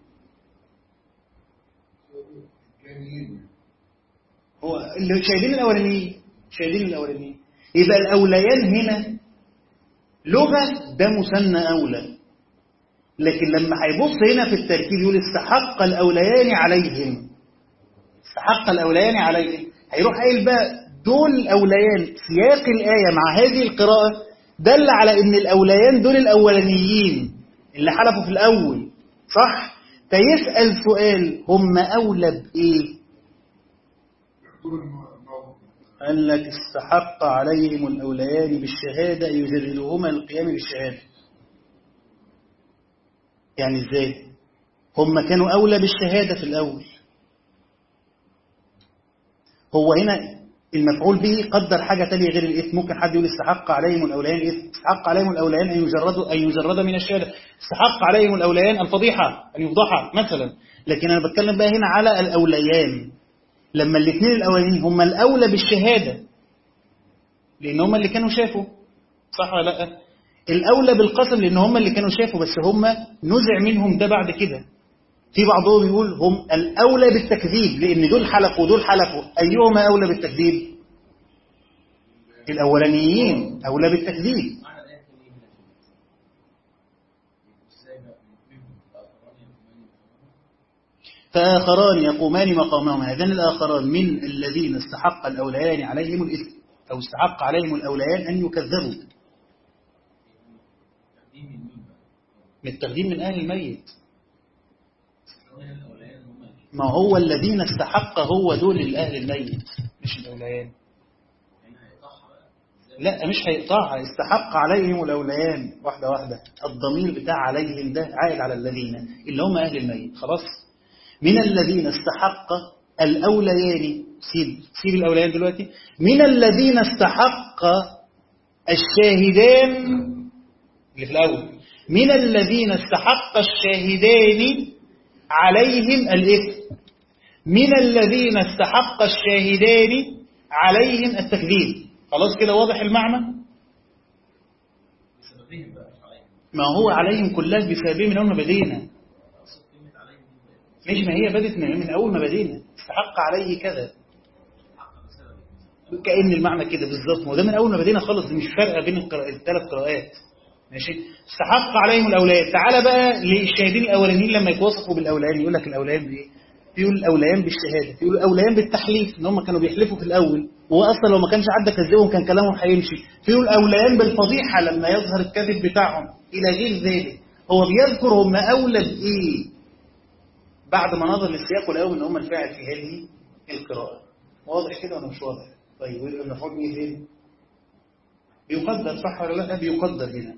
جميل هو اللي شاهدين الاولانيين شاهدين الاولانيين يبقى الاوليان هنا لغه ده مثنى اولى لكن لما هيبص هنا في التركيب يقول استحق الاوليان عليهم استحق الاوليان عليهم هيروح قايل بقى دول الاوليان سياق الايه مع هذه القراءه دل على ان الاوليان دول الاولانيين اللي حلفوا في الاول صح فيسال سؤال هم اولى بايه يحضر الموقف قال لك استحق عليهم الأوليان بالشهادة يجردهما القيام بالشهادة يعني ازاي هم كانوا أولى بالشهادة في الأول هو هنا المفعول به قدر حاجة تانية غير الإثم ممكن حد يقول استحق عليهم الأوليان الإثم استحق عليهم الأوليان أن يجردوا أن يجرد من الشهادة استحق عليهم الأوليان الفضيحة أن يفضحا مثلا لكن أنا بتكلم بقى هنا على الأوليان لما الاثنين الاولانيين هم الاولى بالشهاده لان هم اللي كانوا شافوا صح ولا لا الاولى بالقسم لان هم اللي كانوا شافوا بس هم نزع منهم ده بعد كده في بعضهم يقول هم الأولى بالتكذيب لأن دول حلقوا ودول حلقوا أيهما أولى بالتكذيب الأولانيين أولى بالتكذيب معنى الآية تقول إيه هنا؟ إزاي بقى منهم الآخران يقومان فآخران يقومان مقامهما هذان الآخران من الذين استحق الأوليان عليهم الإثم أو استحق عليهم الأوليان أن يكذبوا تقديم من مين بقى؟ من التقديم من أهل الميت من الأولياء هم ما هو الذين استحق هو دول الأهل الميت مش الأوليان هنا هيقطعها بقى إزاي؟ لا مش هيقطعها استحق عليهم الأوليان واحدة واحدة الضمير بتاع عليهم ده عائد على الذين اللي هم أهل الميت خلاص من الذين استحق الأوليان سيب سيب الأوليان دلوقتي من الذين استحق الشاهدان اللي في الأول من الذين استحق الشاهدان عليهم الإثم من الذين استحق الشاهدان عليهم التكذيب خلاص كده واضح المعنى بسببهم بقى مش عليهم ما هو عليهم كلها بسببهم من أول ما بدينا أقصد كلمة عليهم دي بقى مش ما هي بدت من من أول ما بدينا استحق عليه كذا حق بسبب كأن المعنى كده بالظبط ما هو ده من أول ما بدينا خالص دي مش فارقة بين القراء- الثلاث قراءات ماشي استحق عليهم الأولاد تعالى بقى للشاهدين الأولانيين لما يتوصفوا بالأوليان يقول لك الأوليان بإيه يقول الأوليان بالشهادة يقول الأوليان بالتحليف إن هم كانوا بيحلفوا في الأول وهو أصلا لو ما كانش حد كذبهم كان كلامهم هيمشي يقول الأوليان بالفضيحة لما يظهر الكذب بتاعهم إلى غير ذلك هو بيذكر هم أولى بإيه بعد ما نظر للسياق ولقوا ان هم الفاعل في هذه القراءة واضح كده ولا مش واضح طيب ويبقى المفعول به فين بيقدر صح ولا لا بيقدر هنا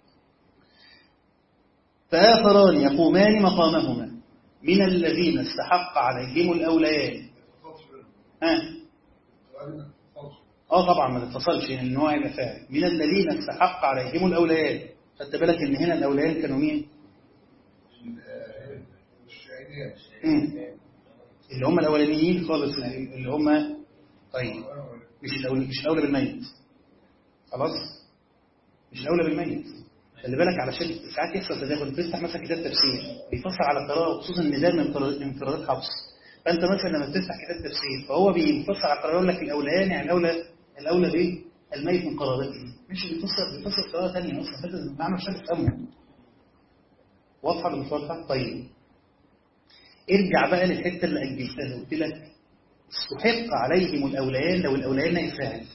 فآخران يقومان مقامهما من الذين استحق عليهم الأوليان ها اه طبعا ما تتصلش ان النوع يبقى فاعل من الذين استحق عليهم الأوليان خدت بالك ان هنا الأوليان كانوا مين الشاهدين مم. اللي هم الأولانيين خالص يعني اللي هم طيب مش الأولى مش الأولى بالميت خلاص مش الأولى بالميت خلي بالك علشان ساعات يحصل تداخل تفتح مثلا كتاب تفسير بيفسر على قراءة وخصوصا ان ده من انفراد- انفرادات حفص فانت مثلا لما بتفتح كتاب تفسير فهو بيفسر على قراءة يقول لك الأوليان يعني الأولى الأولى بايه؟ الميت من قرابته مش بيفسر بيفسر قراءة ثانية اصلا فانت المعنى مش هتفهمه واضحة ولا مش واضحة؟ طيب ارجع بقى للحته اللي اجلتها قلت لك استحق عليهم الاوليان لو الاوليان نائب فاعل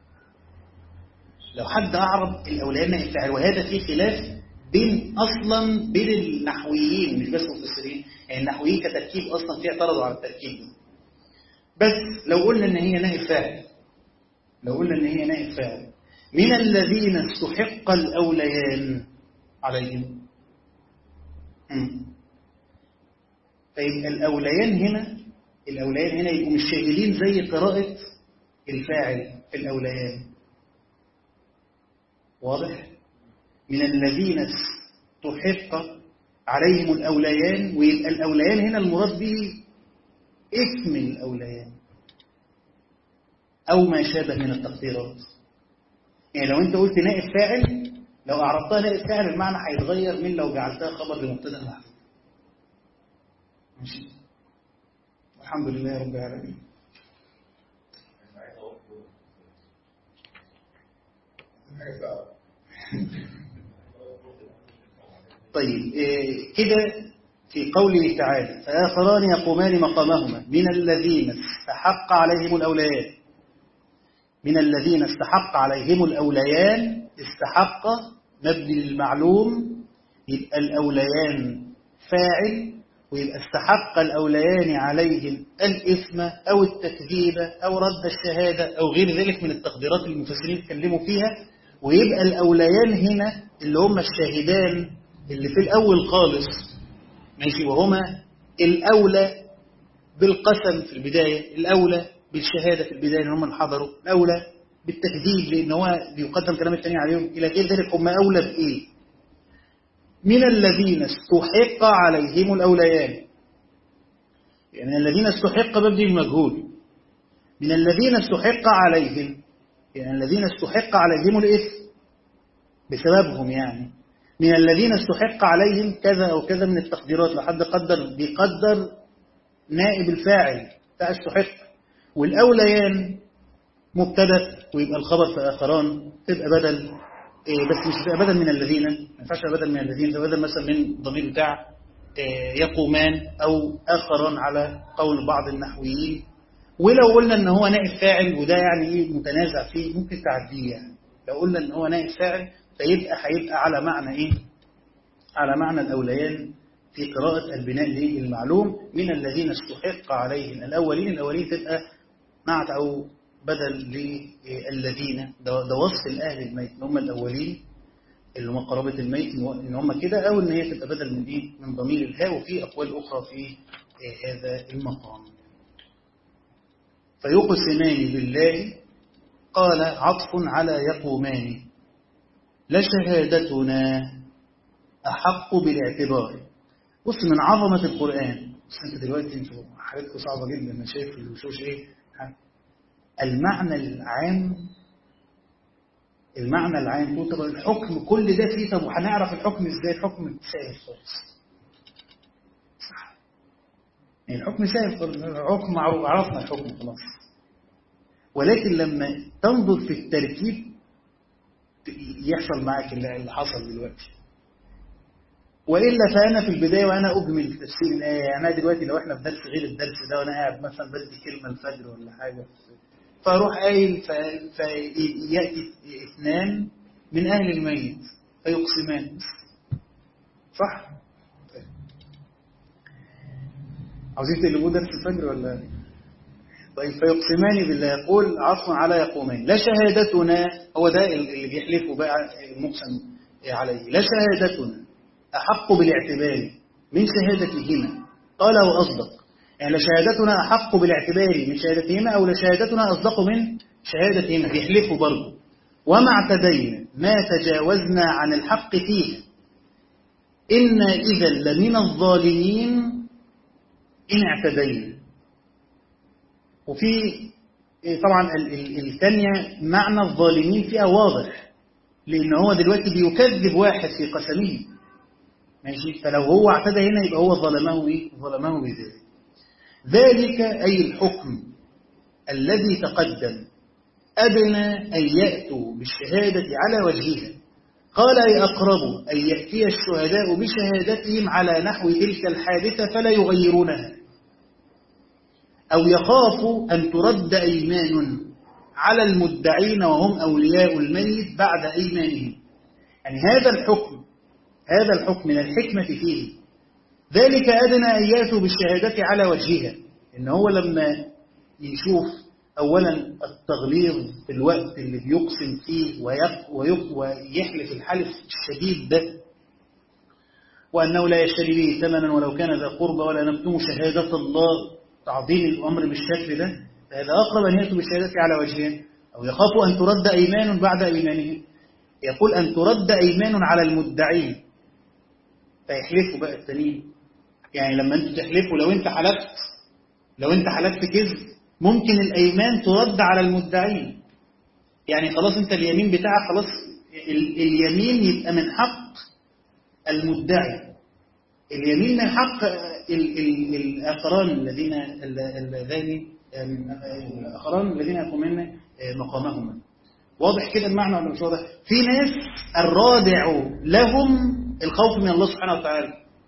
لو حد اعرب الاوليان نائب فاعل وهذا فيه خلاف بين اصلا بين النحويين مش بس المفسرين يعني النحويين كتركيب اصلا في اعترضوا على التركيب ده بس لو قلنا ان هي نائب فاعل لو قلنا ان هي نائب فاعل من الذين استحق الاوليان عليهم مم. فيبقى الأوليان هنا الأوليان هنا يبقوا مش شاغلين زي قراءة الفاعل في الأوليان واضح؟ من الذين استحق عليهم الأوليان ويبقى الأوليان هنا المراد به اسم الأوليان أو ما شابه من التقديرات يعني لو أنت قلت نائب فاعل لو أعرضتها نائب فاعل المعنى هيتغير من لو جعلتها خبر لمبتدا محذوف ماشي الحمد لله رب العالمين حاجة صعبة طيب إيه كده في قوله تعالى فآخران يقومان مقامهما من الذين استحق عليهم الأوليان من الذين استحق عليهم الأوليان استحق مبني للمعلوم يبقى الأوليان فاعل ويبقى استحق الأوليان عليهم الإثم أو التكذيب أو رد الشهادة أو غير ذلك من التقديرات اللي المفسرين اتكلموا فيها ويبقى الأوليان هنا اللي هم الشاهدان اللي في الأول خالص ماشي وهما الأولى بالقسم في البداية الأولى بالشهادة في البداية إن هم اللي حضروا الأولى بالتكذيب لأن هو بيقدم كلام التاني عليهم إلى غير ذلك هم أولى بإيه من الذين استحق عليهم الأوليان يعني الذين استحق مبني المجهول من الذين استحق عليهم يعني الذين استحق عليهم الإثم بسببهم يعني من الذين استحق عليهم كذا أو كذا من التقديرات لو حد قدر بيقدر نائب الفاعل بتاع استحق والأوليان مبتدا ويبقى الخبر في آخران تبقى بدل إيه بس مش تبقى بدل من الذين ما ينفعش تبقى بدل من الذين تبقى بدل مثلا من الضمير بتاع إيه يقومان أو آخران على قول بعض النحويين ولو قلنا ان هو نائب فاعل وده يعني ايه متنازع فيه ممكن تعديه يعني لو قلنا ان هو نائب فاعل فيبقى هيبقى على معنى ايه على معنى الاوليان في قراءة البناء للمعلوم من الذين استحق عليهم الأولين الأولين تبقى نعت أو بدل للذين ده, ده وصف الأهل الميت إن هم الأولين اللي هم قرابة الميت إن هم كده أو إن هي تبقى بدل من إيه من ضمير الهاء وفي أقوال أخرى في هذا المقام فيقسمان بالله قال عطف على يقومان لشهادتنا أحق بالاعتبار بص من عظمة القرآن بص انت دلوقتي انتوا حالتكم صعبة جدا انا شايف الوشوش ايه المعنى العام المعنى العام تقول طب الحكم كل ده فيه طب وهنعرف الحكم ازاي الحكم سهل خالص صح يعني الحكم سهل خالص الحكم معروف عرفنا الحكم خلاص ولكن لما تنظر في التركيب يحصل معك اللي حصل دلوقتي وإلا فأنا في البداية وأنا أجمل في تفسير الآية يعني أنا دلوقتي لو إحنا في درس غير الدرس ده وأنا قاعد مثلا بدي كلمة الفجر ولا حاجة فأروح قايل فيأتي اثنان من أهل الميت فيقسمان صح؟ عاوزين تقلبوه درس الفجر ولا طيب فيقسمان بالله يقول عصر على يقومين لا شهادتنا هو ده اللي بيحلفوا بقى المقسم عليه لا شهادتنا أحق بالاعتبار من شهادتهما قال وأصدق يعني لشهادتنا أحق بالاعتبار من شهادتهما أو لشهادتنا أصدق من شهادتهما بيحلفوا برضه وما اعتدينا ما تجاوزنا عن الحق فيه إنا إذا لمن الظالمين إن اعتدينا وفي طبعا الثانية معنى الظالمين فيها واضح لأن هو دلوقتي بيكذب واحد في قسمه ماشي فلو هو اعتدى هنا يبقى هو ظلمه ايه ظلمه بذلك ذلك أي الحكم الذي تقدم أدنى أن يأتوا بالشهادة على وجهها قال أي أقرب أن يأتي الشهداء بشهادتهم على نحو تلك الحادثة فلا يغيرونها أو يخافوا أن ترد أيمان على المدعين وهم أولياء الميت بعد أيمانهم يعني هذا الحكم هذا الحكم من الحكمة فيه ذلك أدنى أن يأتوا بالشهادة على وجهها إن هو لما يشوف أولا التغليظ في الوقت اللي بيقسم فيه ويق ويق ويحلف الحلف الشديد ده وأنه لا يشتري به ثمنا ولو كان ذا قربى ولا نكتم شهادة الله تعظيم الأمر بالشكل ده فهذا أقرب أن يأتوا بالشهادة على وجهها أو يخافوا أن ترد أيمان بعد أيمانهم يقول أن ترد أيمان على المدعين فيحلفوا بقى التانيين يعني لما انتوا تحلفوا لو انت حلفت لو انت حلفت كذب ممكن الايمان ترد على المدعين يعني خلاص انت اليمين بتاعك خلاص ال اليمين يبقى من حق المدعي اليمين من حق ال ال الاخران الذين اللذان الاخران الذين يقومون مقامهما واضح كده المعنى ولا مش واضح في ناس الرادع لهم الخوف من الله سبحانه وتعالى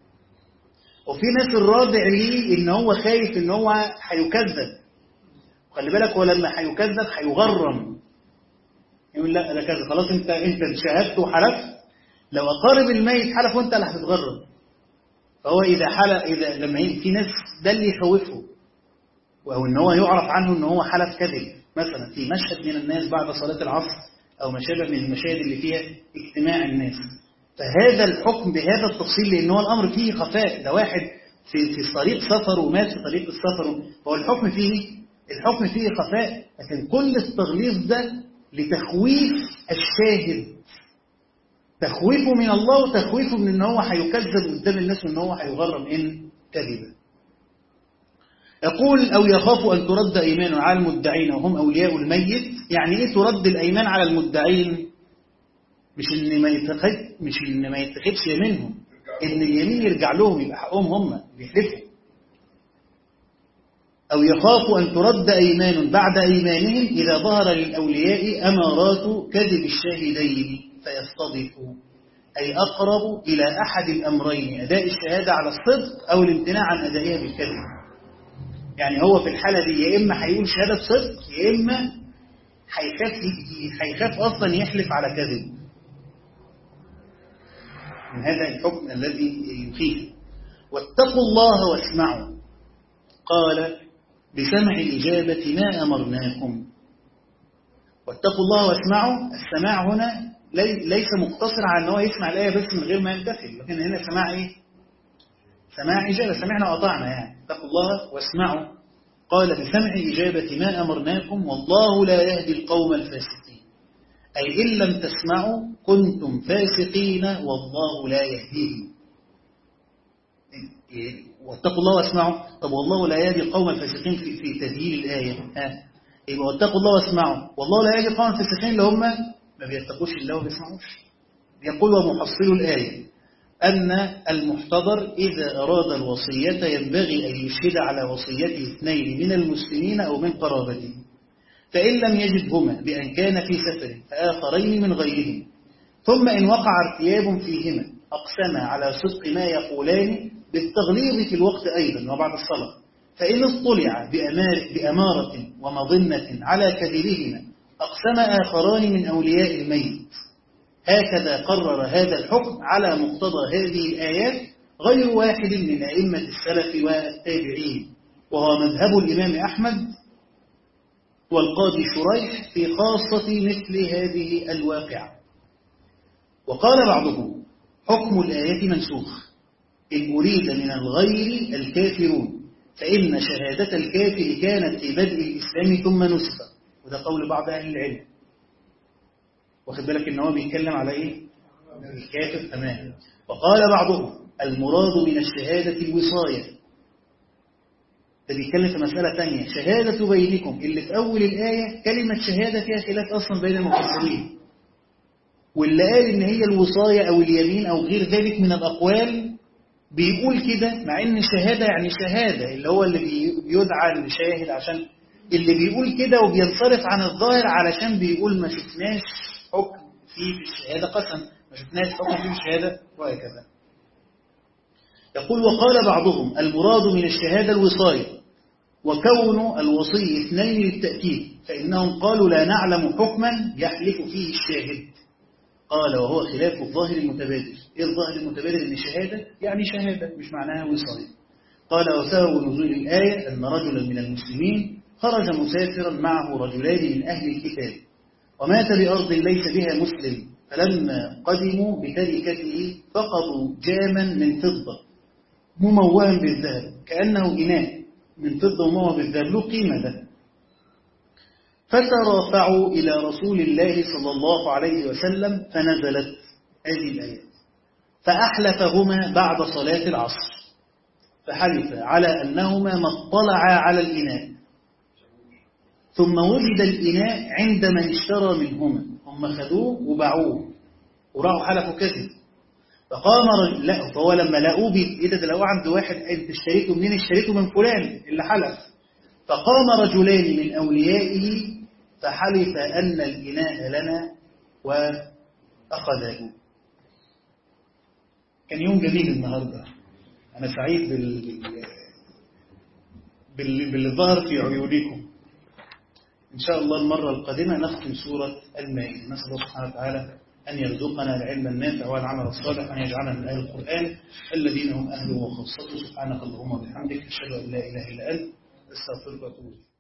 وفي ناس الرادع ليه ان هو خايف ان هو هيكذب خلي بالك هو لما هيكذب هيغرم يقول لا ده كذا خلاص انت انت شهدت وحلفت لو اقارب الميت حلف وانت اللي هتتغرم فهو اذا حلف اذا لما في ناس ده اللي يخوفه او ان هو يعرف عنه ان هو حلف كذب مثلا في مشهد من الناس بعد صلاه العصر او ما شابه من المشاهد اللي فيها اجتماع الناس فهذا الحكم بهذا التفصيل لأن هو الأمر فيه خفاء ده واحد في في طريق سفر ومات في طريق السفر فهو الحكم فيه الحكم فيه خفاء لكن كل التغليظ ده لتخويف الشاهد تخويفه من الله وتخويفه من ان هو هيكذب قدام الناس وان هو هيغرم ان كذبا يقول أو يخاف أن ترد أيمان على المدعين وهم أولياء الميت يعني إيه ترد الأيمان على المدعين مش ان ما يتخذ مش ان ما يتخذش منهم ان اليمين يرجع لهم يبقى حقهم هم بيحلفوا أو يخاف أن ترد أيمان بعد أيمانهم إذا ظهر للأولياء أمارات كذب الشاهدين فيصطدقوا أي أقرب إلى أحد الأمرين أداء الشهادة على الصدق أو الامتناع عن أدائها بالكذب يعني هو في الحالة دي يا إما هيقول شهادة صدق يا إما هيخاف هيخاف أصلا يحلف على كذب من هذا الحكم الذي يخيف واتقوا الله واسمعوا قال بسمع الإجابة ما أمرناكم واتقوا الله واسمعوا السماع هنا ليس مقتصر على أنه يسمع الآية بس من غير ما يمتثل لكن هنا سماع إيه؟ سماع إجابة سمعنا وأطعنا يعني اتقوا الله واسمعوا قال بسمع الإجابة ما أمرناكم والله لا يهدي القوم الفاسقين أي إن لم تسمعوا كنتم فاسقين والله لا يهديهم واتقوا الله واسمعوا طب والله لا يهدي القوم الفاسقين في في تذييل الآية ها يبقى واتقوا الله واسمعوا والله لا يهدي القوم الفاسقين اللي هم ما بيتقوش الله وما بيسمعوش يقول ومحصل الآية أن المحتضر إذا أراد الوصية ينبغي أن يشهد على وصيته اثنين من المسلمين أو من قرابته فإن لم يجدهما بأن كان في سفر فآخرين من غيرهم ثم إن وقع ارتياب فيهما أقسم على صدق ما يقولان بالتغليظ في الوقت أيضا وبعد الصلاة فإن اطلع بأمار بأمارة ومظنة على كذبهما أقسم آخران من أولياء الميت هكذا قرر هذا الحكم على مقتضى هذه الآيات غير واحد من أئمة السلف والتابعين وهو مذهب الإمام أحمد والقاضي شريح في خاصة مثل هذه الواقعة وقال بعضهم حكم الآية منسوخ إن أريد من الغير الكافرون فإن شهادة الكافر كانت في بدء الإسلام ثم نسخ وده قول بعض أهل العلم واخد بالك إن هو بيتكلم على إيه؟ الكافر تمام وقال بعضهم المراد من الشهادة الوصاية ده بيتكلم في مسألة تانية شهادة بينكم اللي في أول الآية كلمة شهادة فيها خلاف أصلا بين المفسرين واللي قال إن هي الوصاية أو اليمين أو غير ذلك من الأقوال بيقول كده مع إن شهادة يعني شهادة اللي هو اللي بيدعى المشاهد عشان اللي بيقول كده وبينصرف عن الظاهر علشان بيقول ما شفناش حكم فيه في الشهادة قسم ما شفناش حكم فيه في الشهادة وهكذا يقول وقال بعضهم المراد من الشهادة الوصاية وكون الوصي اثنين للتأكيد فإنهم قالوا لا نعلم حكما يحلف فيه الشاهد قال وهو خلاف الظاهر المتبادل إيه الظاهر المتبادل إن شهادة يعني شهادة مش معناها وصاية قال وسبب نزول الآية أن رجلا من المسلمين خرج مسافرا معه رجلان من أهل الكتاب ومات بأرض ليس بها مسلم فلما قدموا بتركته فقدوا جاما من فضة مموها بالذهب كأنه إناء من فضة مموها بالذهب له قيمة ده فترافعوا إلى رسول الله صلى الله عليه وسلم فنزلت هذه الآيات فأحلفهما بعد صلاة العصر فحلف على أنهما ما اطلعا على الإناء ثم وجد الإناء عند من اشترى منهما هم خذوه وباعوه وراحوا حلفوا كذب فقام رجل لا فهو لما لقوه ايه ده لقوه عند واحد انت اشتريته منين اشتريته من فلان اللي حلف فقام رجلان من أوليائه فحلف أن الإناء لنا وأخذه كان يوم جميل النهاردة أنا سعيد بال... بال... باللي ظهر في عيونكم إن شاء الله المرة القادمة نختم سورة المائدة نسأل الله سبحانه وتعالى أن يرزقنا العلم النافع والعمل الصالح وأن يجعلنا من أهل القرآن الذين هم أهله وخاصته سبحانك اللهم وبحمدك أشهد أن لا إله إلا أنت استغفرك واتوب اليك